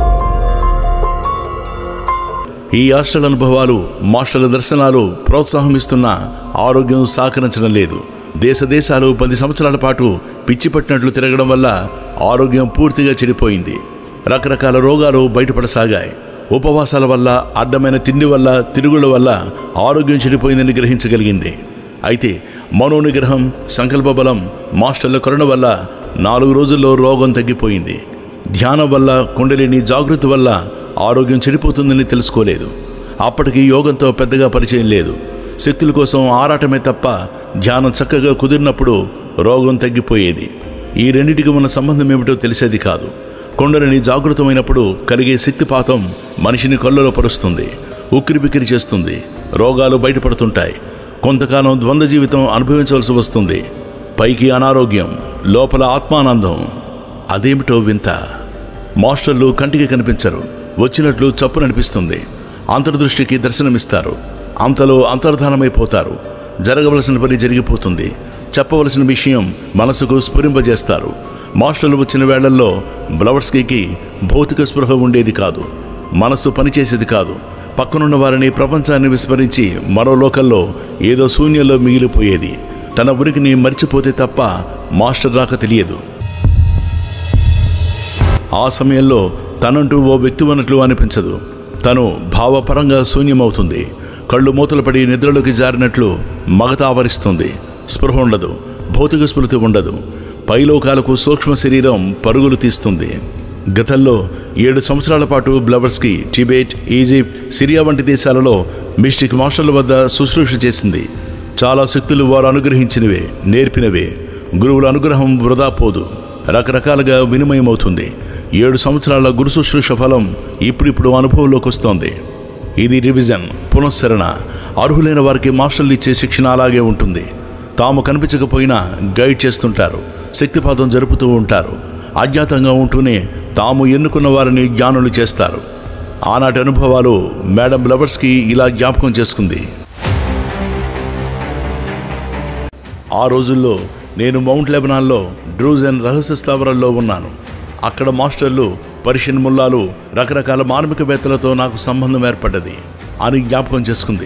ఈ హాస్టల్ అనుభవాలు మాస్టర్ల దర్శనాలు ప్రోత్సాహం ఇస్తున్న ఆరోగ్యం సహకరించడం లేదు దేశ దేశాలు పది సంవత్సరాల పాటు పిచ్చి పట్టినట్లు తిరగడం వల్ల ఆరోగ్యం పూర్తిగా చెడిపోయింది రకరకాల రోగాలు బయటపడసాగాయి ఉపవాసాల వల్ల అడ్డమైన తిండి వల్ల తిరుగుల వల్ల ఆరోగ్యం చెడిపోయిందని గ్రహించగలిగింది అయితే మనోనిగ్రహం సంకల్ప బలం మాస్టర్ల కరుణ వల్ల నాలుగు రోజుల్లో రోగం తగ్గిపోయింది ధ్యానం వల్ల కుండలిని జాగృతి వల్ల ఆరోగ్యం చెడిపోతుందని తెలుసుకోలేదు అప్పటికి యోగంతో పెద్దగా పరిచయం లేదు శక్తుల కోసం ఆరాటమే తప్ప ధ్యానం చక్కగా కుదిరినప్పుడు రోగం తగ్గిపోయేది ఈ రెండింటికి ఉన్న సంబంధం ఏమిటో తెలిసేది కాదు కొండలని జాగృతమైనప్పుడు కలిగే శక్తిపాతం మనిషిని కళ్ళలో పరుస్తుంది ఉక్కిరిబిక్కిరి చేస్తుంది రోగాలు బయటపడుతుంటాయి కొంతకాలం ద్వంద్వ జీవితం అనుభవించవలసి వస్తుంది పైకి అనారోగ్యం లోపల ఆత్మానందం అదేమిటో వింత మాస్టర్లు కంటికి కనిపించరు వచ్చినట్లు చప్పున అనిపిస్తుంది అంతర్దృష్టికి దర్శనమిస్తారు అంతలో అంతర్ధానమైపోతారు జరగవలసిన పని జరిగిపోతుంది చెప్పవలసిన విషయం మనసుకు స్ఫురింపజేస్తారు మాస్టర్లు వచ్చిన వేళల్లో బ్లవర్స్కీకి భౌతిక స్పృహ ఉండేది కాదు మనసు పనిచేసేది కాదు పక్కనున్న వారిని ప్రపంచాన్ని విస్మరించి మరో లోకల్లో ఏదో శూన్యంలో మిగిలిపోయేది తన ఉనికిని మర్చిపోతే తప్ప మాస్టర్ రాక తెలియదు ఆ సమయంలో తనంటూ ఓ వ్యక్తి ఉన్నట్లు అనిపించదు తను భావపరంగా శూన్యమవుతుంది కళ్ళు మూతలు పడి నిద్రలోకి జారినట్లు మగత ఆవరిస్తుంది స్పృహ ఉండదు భౌతిక స్మృతి ఉండదు పైలోకాలకు సూక్ష్మ శరీరం పరుగులు తీస్తుంది గతంలో ఏడు సంవత్సరాల పాటు బ్లవర్స్కి టిబెట్ ఈజిప్ట్ సిరియా వంటి దేశాలలో మిస్టిక్ మాస్టర్ల వద్ద శుశ్రూష చేసింది చాలా శక్తులు వారు అనుగ్రహించినవే నేర్పినవే గురువుల అనుగ్రహం వృధా పోదు రకరకాలుగా వినిమయమవుతుంది ఏడు సంవత్సరాల గురు శుశ్రూష ఫలం ఇప్పుడిప్పుడు అనుభవంలోకి వస్తోంది ఇది రివిజన్ పునఃసరణ అర్హులైన వారికి మాస్టర్లు ఇచ్చే శిక్షణ అలాగే ఉంటుంది తాము కనిపించకపోయినా గైడ్ చేస్తుంటారు శక్తిపాతం జరుపుతూ ఉంటారు అజ్ఞాతంగా ఉంటూనే తాము ఎన్నుకున్న వారిని జ్ఞానులు చేస్తారు ఆనాటి అనుభవాలు మేడం లవర్స్కి ఇలా జ్ఞాపకం చేసుకుంది ఆ రోజుల్లో నేను మౌంట్ లెబనాన్లో డ్రూజన్ రహస్య స్థావరాల్లో ఉన్నాను అక్కడ మాస్టర్లు పర్షియన్ ముల్లాలు రకరకాల మార్మికవేత్తలతో నాకు సంబంధం ఏర్పడ్డది అని జ్ఞాపకం చేసుకుంది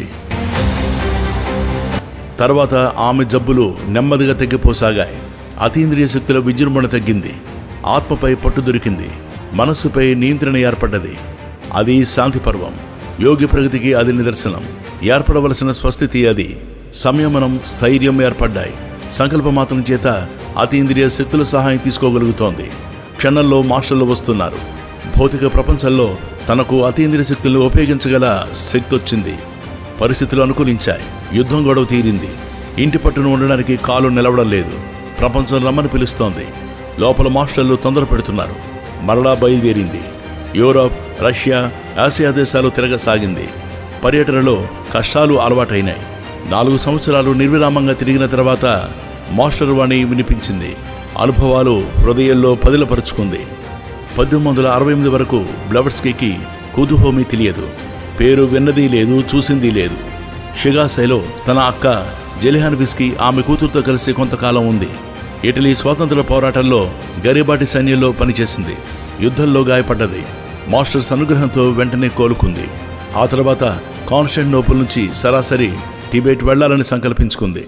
తర్వాత ఆమె జబ్బులు నెమ్మదిగా తగ్గిపోసాగాయి అతీంద్రియ శక్తుల విజృంభణ తగ్గింది ఆత్మపై పట్టు దొరికింది మనస్సుపై నియంత్రణ ఏర్పడ్డది అది శాంతి పర్వం యోగి ప్రగతికి అది నిదర్శనం ఏర్పడవలసిన స్వస్థితి అది సంయమనం స్థైర్యం ఏర్పడ్డాయి సంకల్పమాత్రం చేత అతీంద్రియ శక్తుల సహాయం తీసుకోగలుగుతోంది క్షణంలో మాస్టర్లు వస్తున్నారు భౌతిక ప్రపంచంలో తనకు అతీంద్రియ శక్తులు ఉపయోగించగల శక్తి వచ్చింది పరిస్థితులు అనుకూలించాయి యుద్ధం గొడవ తీరింది ఇంటి పట్టున ఉండడానికి కాలు నిలవడం లేదు ప్రపంచం రమ్మని పిలుస్తోంది లోపల మాస్టర్లు తొందర పెడుతున్నారు మరలా బయలుదేరింది యూరోప్ రష్యా ఆసియా దేశాలు తిరగసాగింది పర్యటనలో కష్టాలు అలవాటైనాయి నాలుగు సంవత్సరాలు నిర్విరామంగా తిరిగిన తర్వాత మాస్టర్ వాణి వినిపించింది అనుభవాలు హృదయంలో పదిలపరుచుకుంది పద్దెనిమిది వందల అరవై ఎనిమిది వరకు బ్లవర్స్కీకి కుదుహోమి తెలియదు పేరు విన్నది లేదు చూసింది లేదు షిగాసైలో తన అక్క జెలిహాన్ బిస్కి ఆమె కూతురుతో కలిసి కొంతకాలం ఉంది ఇటలీ స్వాతంత్ర పోరాటంలో గరిబాటి సైన్యంలో పనిచేసింది యుద్ధంలో గాయపడ్డది మాస్టర్స్ అనుగ్రహంతో వెంటనే కోలుకుంది ఆ తర్వాత కాన్స్టాంటినోపుల్ నుంచి సరాసరి టిబెట్ వెళ్లాలని సంకల్పించుకుంది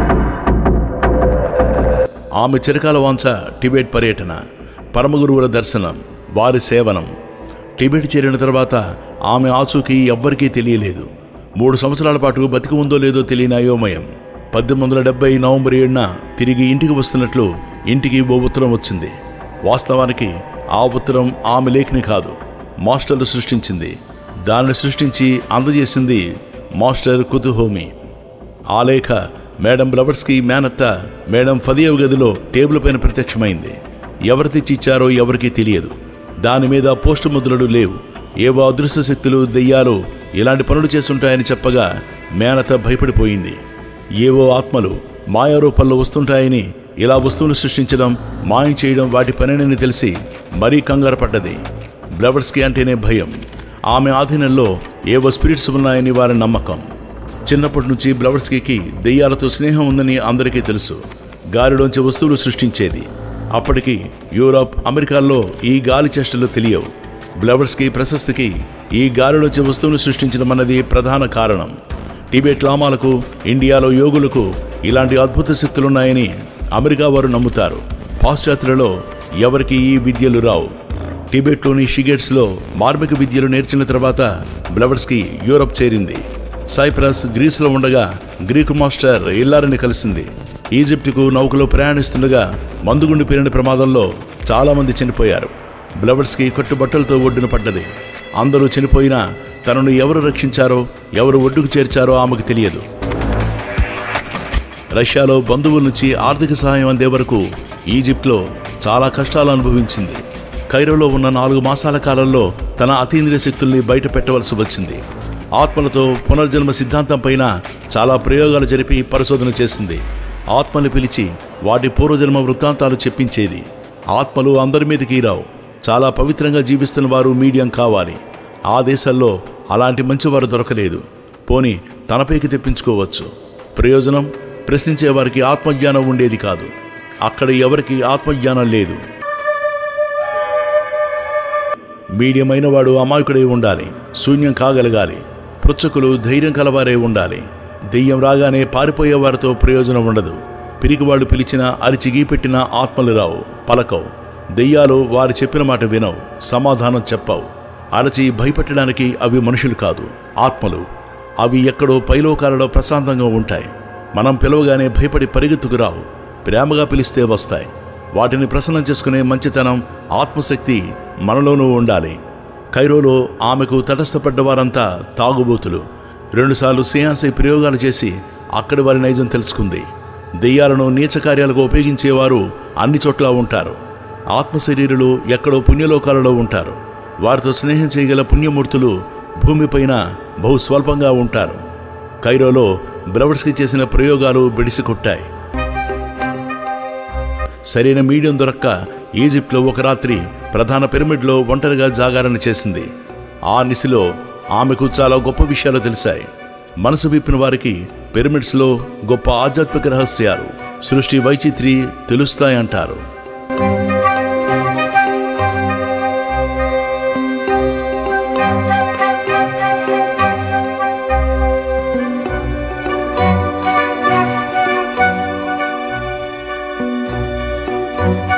ఆమె చిరకాల వాంఛ టిబెట్ పర్యటన పరమగురువుల దర్శనం వారి సేవనం టిబెట్ చేరిన తర్వాత ఆమె ఆచూకీ ఎవ్వరికీ తెలియలేదు మూడు సంవత్సరాల పాటు బతికి ఉందో లేదో తెలియని అయోమయం పద్దెనిమిది వందల డెబ్బై నవంబర్ ఏడున తిరిగి ఇంటికి వస్తున్నట్లు ఇంటికి ఓ ఉత్తరం వచ్చింది వాస్తవానికి ఆ ఉత్తరం ఆమె లేఖని కాదు మాస్టర్లు సృష్టించింది దానిని సృష్టించి అందజేసింది మాస్టర్ కుతుహోమి ఆ లేఖ మేడం బ్లవర్స్కి మేనత్త మేడం ఫదియవ్ గదిలో టేబుల్ పైన ప్రత్యక్షమైంది ఎవరు తెచ్చిచ్చారో ఎవరికీ తెలియదు దాని మీద పోస్టు ముద్రలు లేవు ఏవో అదృశ్య శక్తులు దెయ్యాలు ఇలాంటి పనులు చేస్తుంటాయని చెప్పగా మేనత భయపడిపోయింది ఏవో ఆత్మలు మాయారూపంలో వస్తుంటాయని ఇలా వస్తువులు సృష్టించడం మాయం చేయడం వాటి పనేనని తెలిసి మరీ కంగారు పడ్డది బ్లవర్స్కి అంటేనే భయం ఆమె ఆధీనంలో ఏవో స్పిరిట్స్ ఉన్నాయని వారి నమ్మకం చిన్నప్పటి నుంచి బ్లవర్స్కీకి దెయ్యాలతో స్నేహం ఉందని అందరికీ తెలుసు గాలిలోంచి వస్తువులు సృష్టించేది అప్పటికి యూరప్ అమెరికాల్లో ఈ గాలి చేష్టలు తెలియవు బ్లవర్స్కీ ప్రశస్తికి ఈ గాలిలోంచి వస్తువులు సృష్టించడం అన్నది ప్రధాన కారణం టిబెట్ లామాలకు ఇండియాలో యోగులకు ఇలాంటి అద్భుత శక్తులున్నాయని అమెరికా వారు నమ్ముతారు పాశ్చాత్యులలో ఎవరికి ఈ విద్యలు రావు టిబెట్లోని షిగెట్స్లో మార్మిక విద్యలు నేర్చిన తర్వాత బ్లవర్స్కి యూరప్ చేరింది సైప్రస్ గ్రీసులో ఉండగా గ్రీకు మాస్టర్ ఇల్లారిని కలిసింది ఈజిప్టుకు నౌకలో ప్రయాణిస్తుండగా మందుగుండు పేరిన ప్రమాదంలో చాలామంది చనిపోయారు బ్లవర్స్కి కట్టుబట్టలతో ఒడ్డున పడ్డది అందరూ చనిపోయినా తనను ఎవరు రక్షించారో ఎవరు ఒడ్డుకు చేర్చారో ఆమెకు తెలియదు రష్యాలో బంధువుల నుంచి ఆర్థిక సహాయం అందే వరకు ఈజిప్ట్లో చాలా కష్టాలు అనుభవించింది కైరోలో ఉన్న నాలుగు మాసాల కాలంలో తన అతీంద్రియ శక్తుల్ని బయట పెట్టవలసి వచ్చింది ఆత్మలతో పునర్జన్మ సిద్ధాంతం పైన చాలా ప్రయోగాలు జరిపి పరిశోధన చేసింది ఆత్మని పిలిచి వాటి పూర్వజన్మ వృత్తాంతాలు చెప్పించేది ఆత్మలు అందరి మీదకి రావు చాలా పవిత్రంగా జీవిస్తున్న వారు మీడియం కావాలి ఆ దేశాల్లో అలాంటి మంచివారు దొరకలేదు పోని తనపైకి తెప్పించుకోవచ్చు ప్రయోజనం ప్రశ్నించే వారికి ఆత్మజ్ఞానం ఉండేది కాదు అక్కడ ఎవరికి ఆత్మజ్ఞానం లేదు మీడియమైన వాడు అమాయకుడై ఉండాలి శూన్యం కాగలగాలి పృచ్చకులు ధైర్యం కలవారే ఉండాలి దెయ్యం రాగానే పారిపోయే వారితో ప్రయోజనం ఉండదు పిరికివాళ్ళు పిలిచిన అరిచిగి పెట్టిన ఆత్మలు రావు పలకవు దెయ్యాలు వారు చెప్పిన మాట వినవు సమాధానం చెప్పవు అరచి భయపెట్టడానికి అవి మనుషులు కాదు ఆత్మలు అవి ఎక్కడో పైలోకాలలో ప్రశాంతంగా ఉంటాయి మనం పిలవగానే భయపడి పరిగెత్తుకు రావు ప్రేమగా పిలిస్తే వస్తాయి వాటిని ప్రసన్నం చేసుకునే మంచితనం ఆత్మశక్తి మనలోనూ ఉండాలి కైరోలో ఆమెకు తటస్థపడ్డ వారంతా తాగుబోతులు రెండుసార్లు సియాన్సీ ప్రయోగాలు చేసి అక్కడి వారి నైజం తెలుసుకుంది దెయ్యాలను నీచ కార్యాలకు ఉపయోగించేవారు అన్ని చోట్ల ఉంటారు ఆత్మశరీరులు ఎక్కడో పుణ్యలోకాలలో ఉంటారు వారితో స్నేహం చేయగల పుణ్యమూర్తులు భూమిపైన బహు స్వల్పంగా ఉంటారు కైరోలో బ్రవర్స్కి చేసిన ప్రయోగాలు బెడిసి కొట్టాయి సరైన మీడియం దొరక్క ఈజిప్ట్లో ఒక రాత్రి ప్రధాన పిరమిడ్లో ఒంటరిగా జాగారణ చేసింది ఆ నిశలో ఆమెకు చాలా గొప్ప విషయాలు తెలిసాయి మనసు విప్పిన వారికి పిరమిడ్స్లో గొప్ప ఆధ్యాత్మిక రహస్యాలు సృష్టి వైచిత్రి తెలుస్తాయంటారు thank you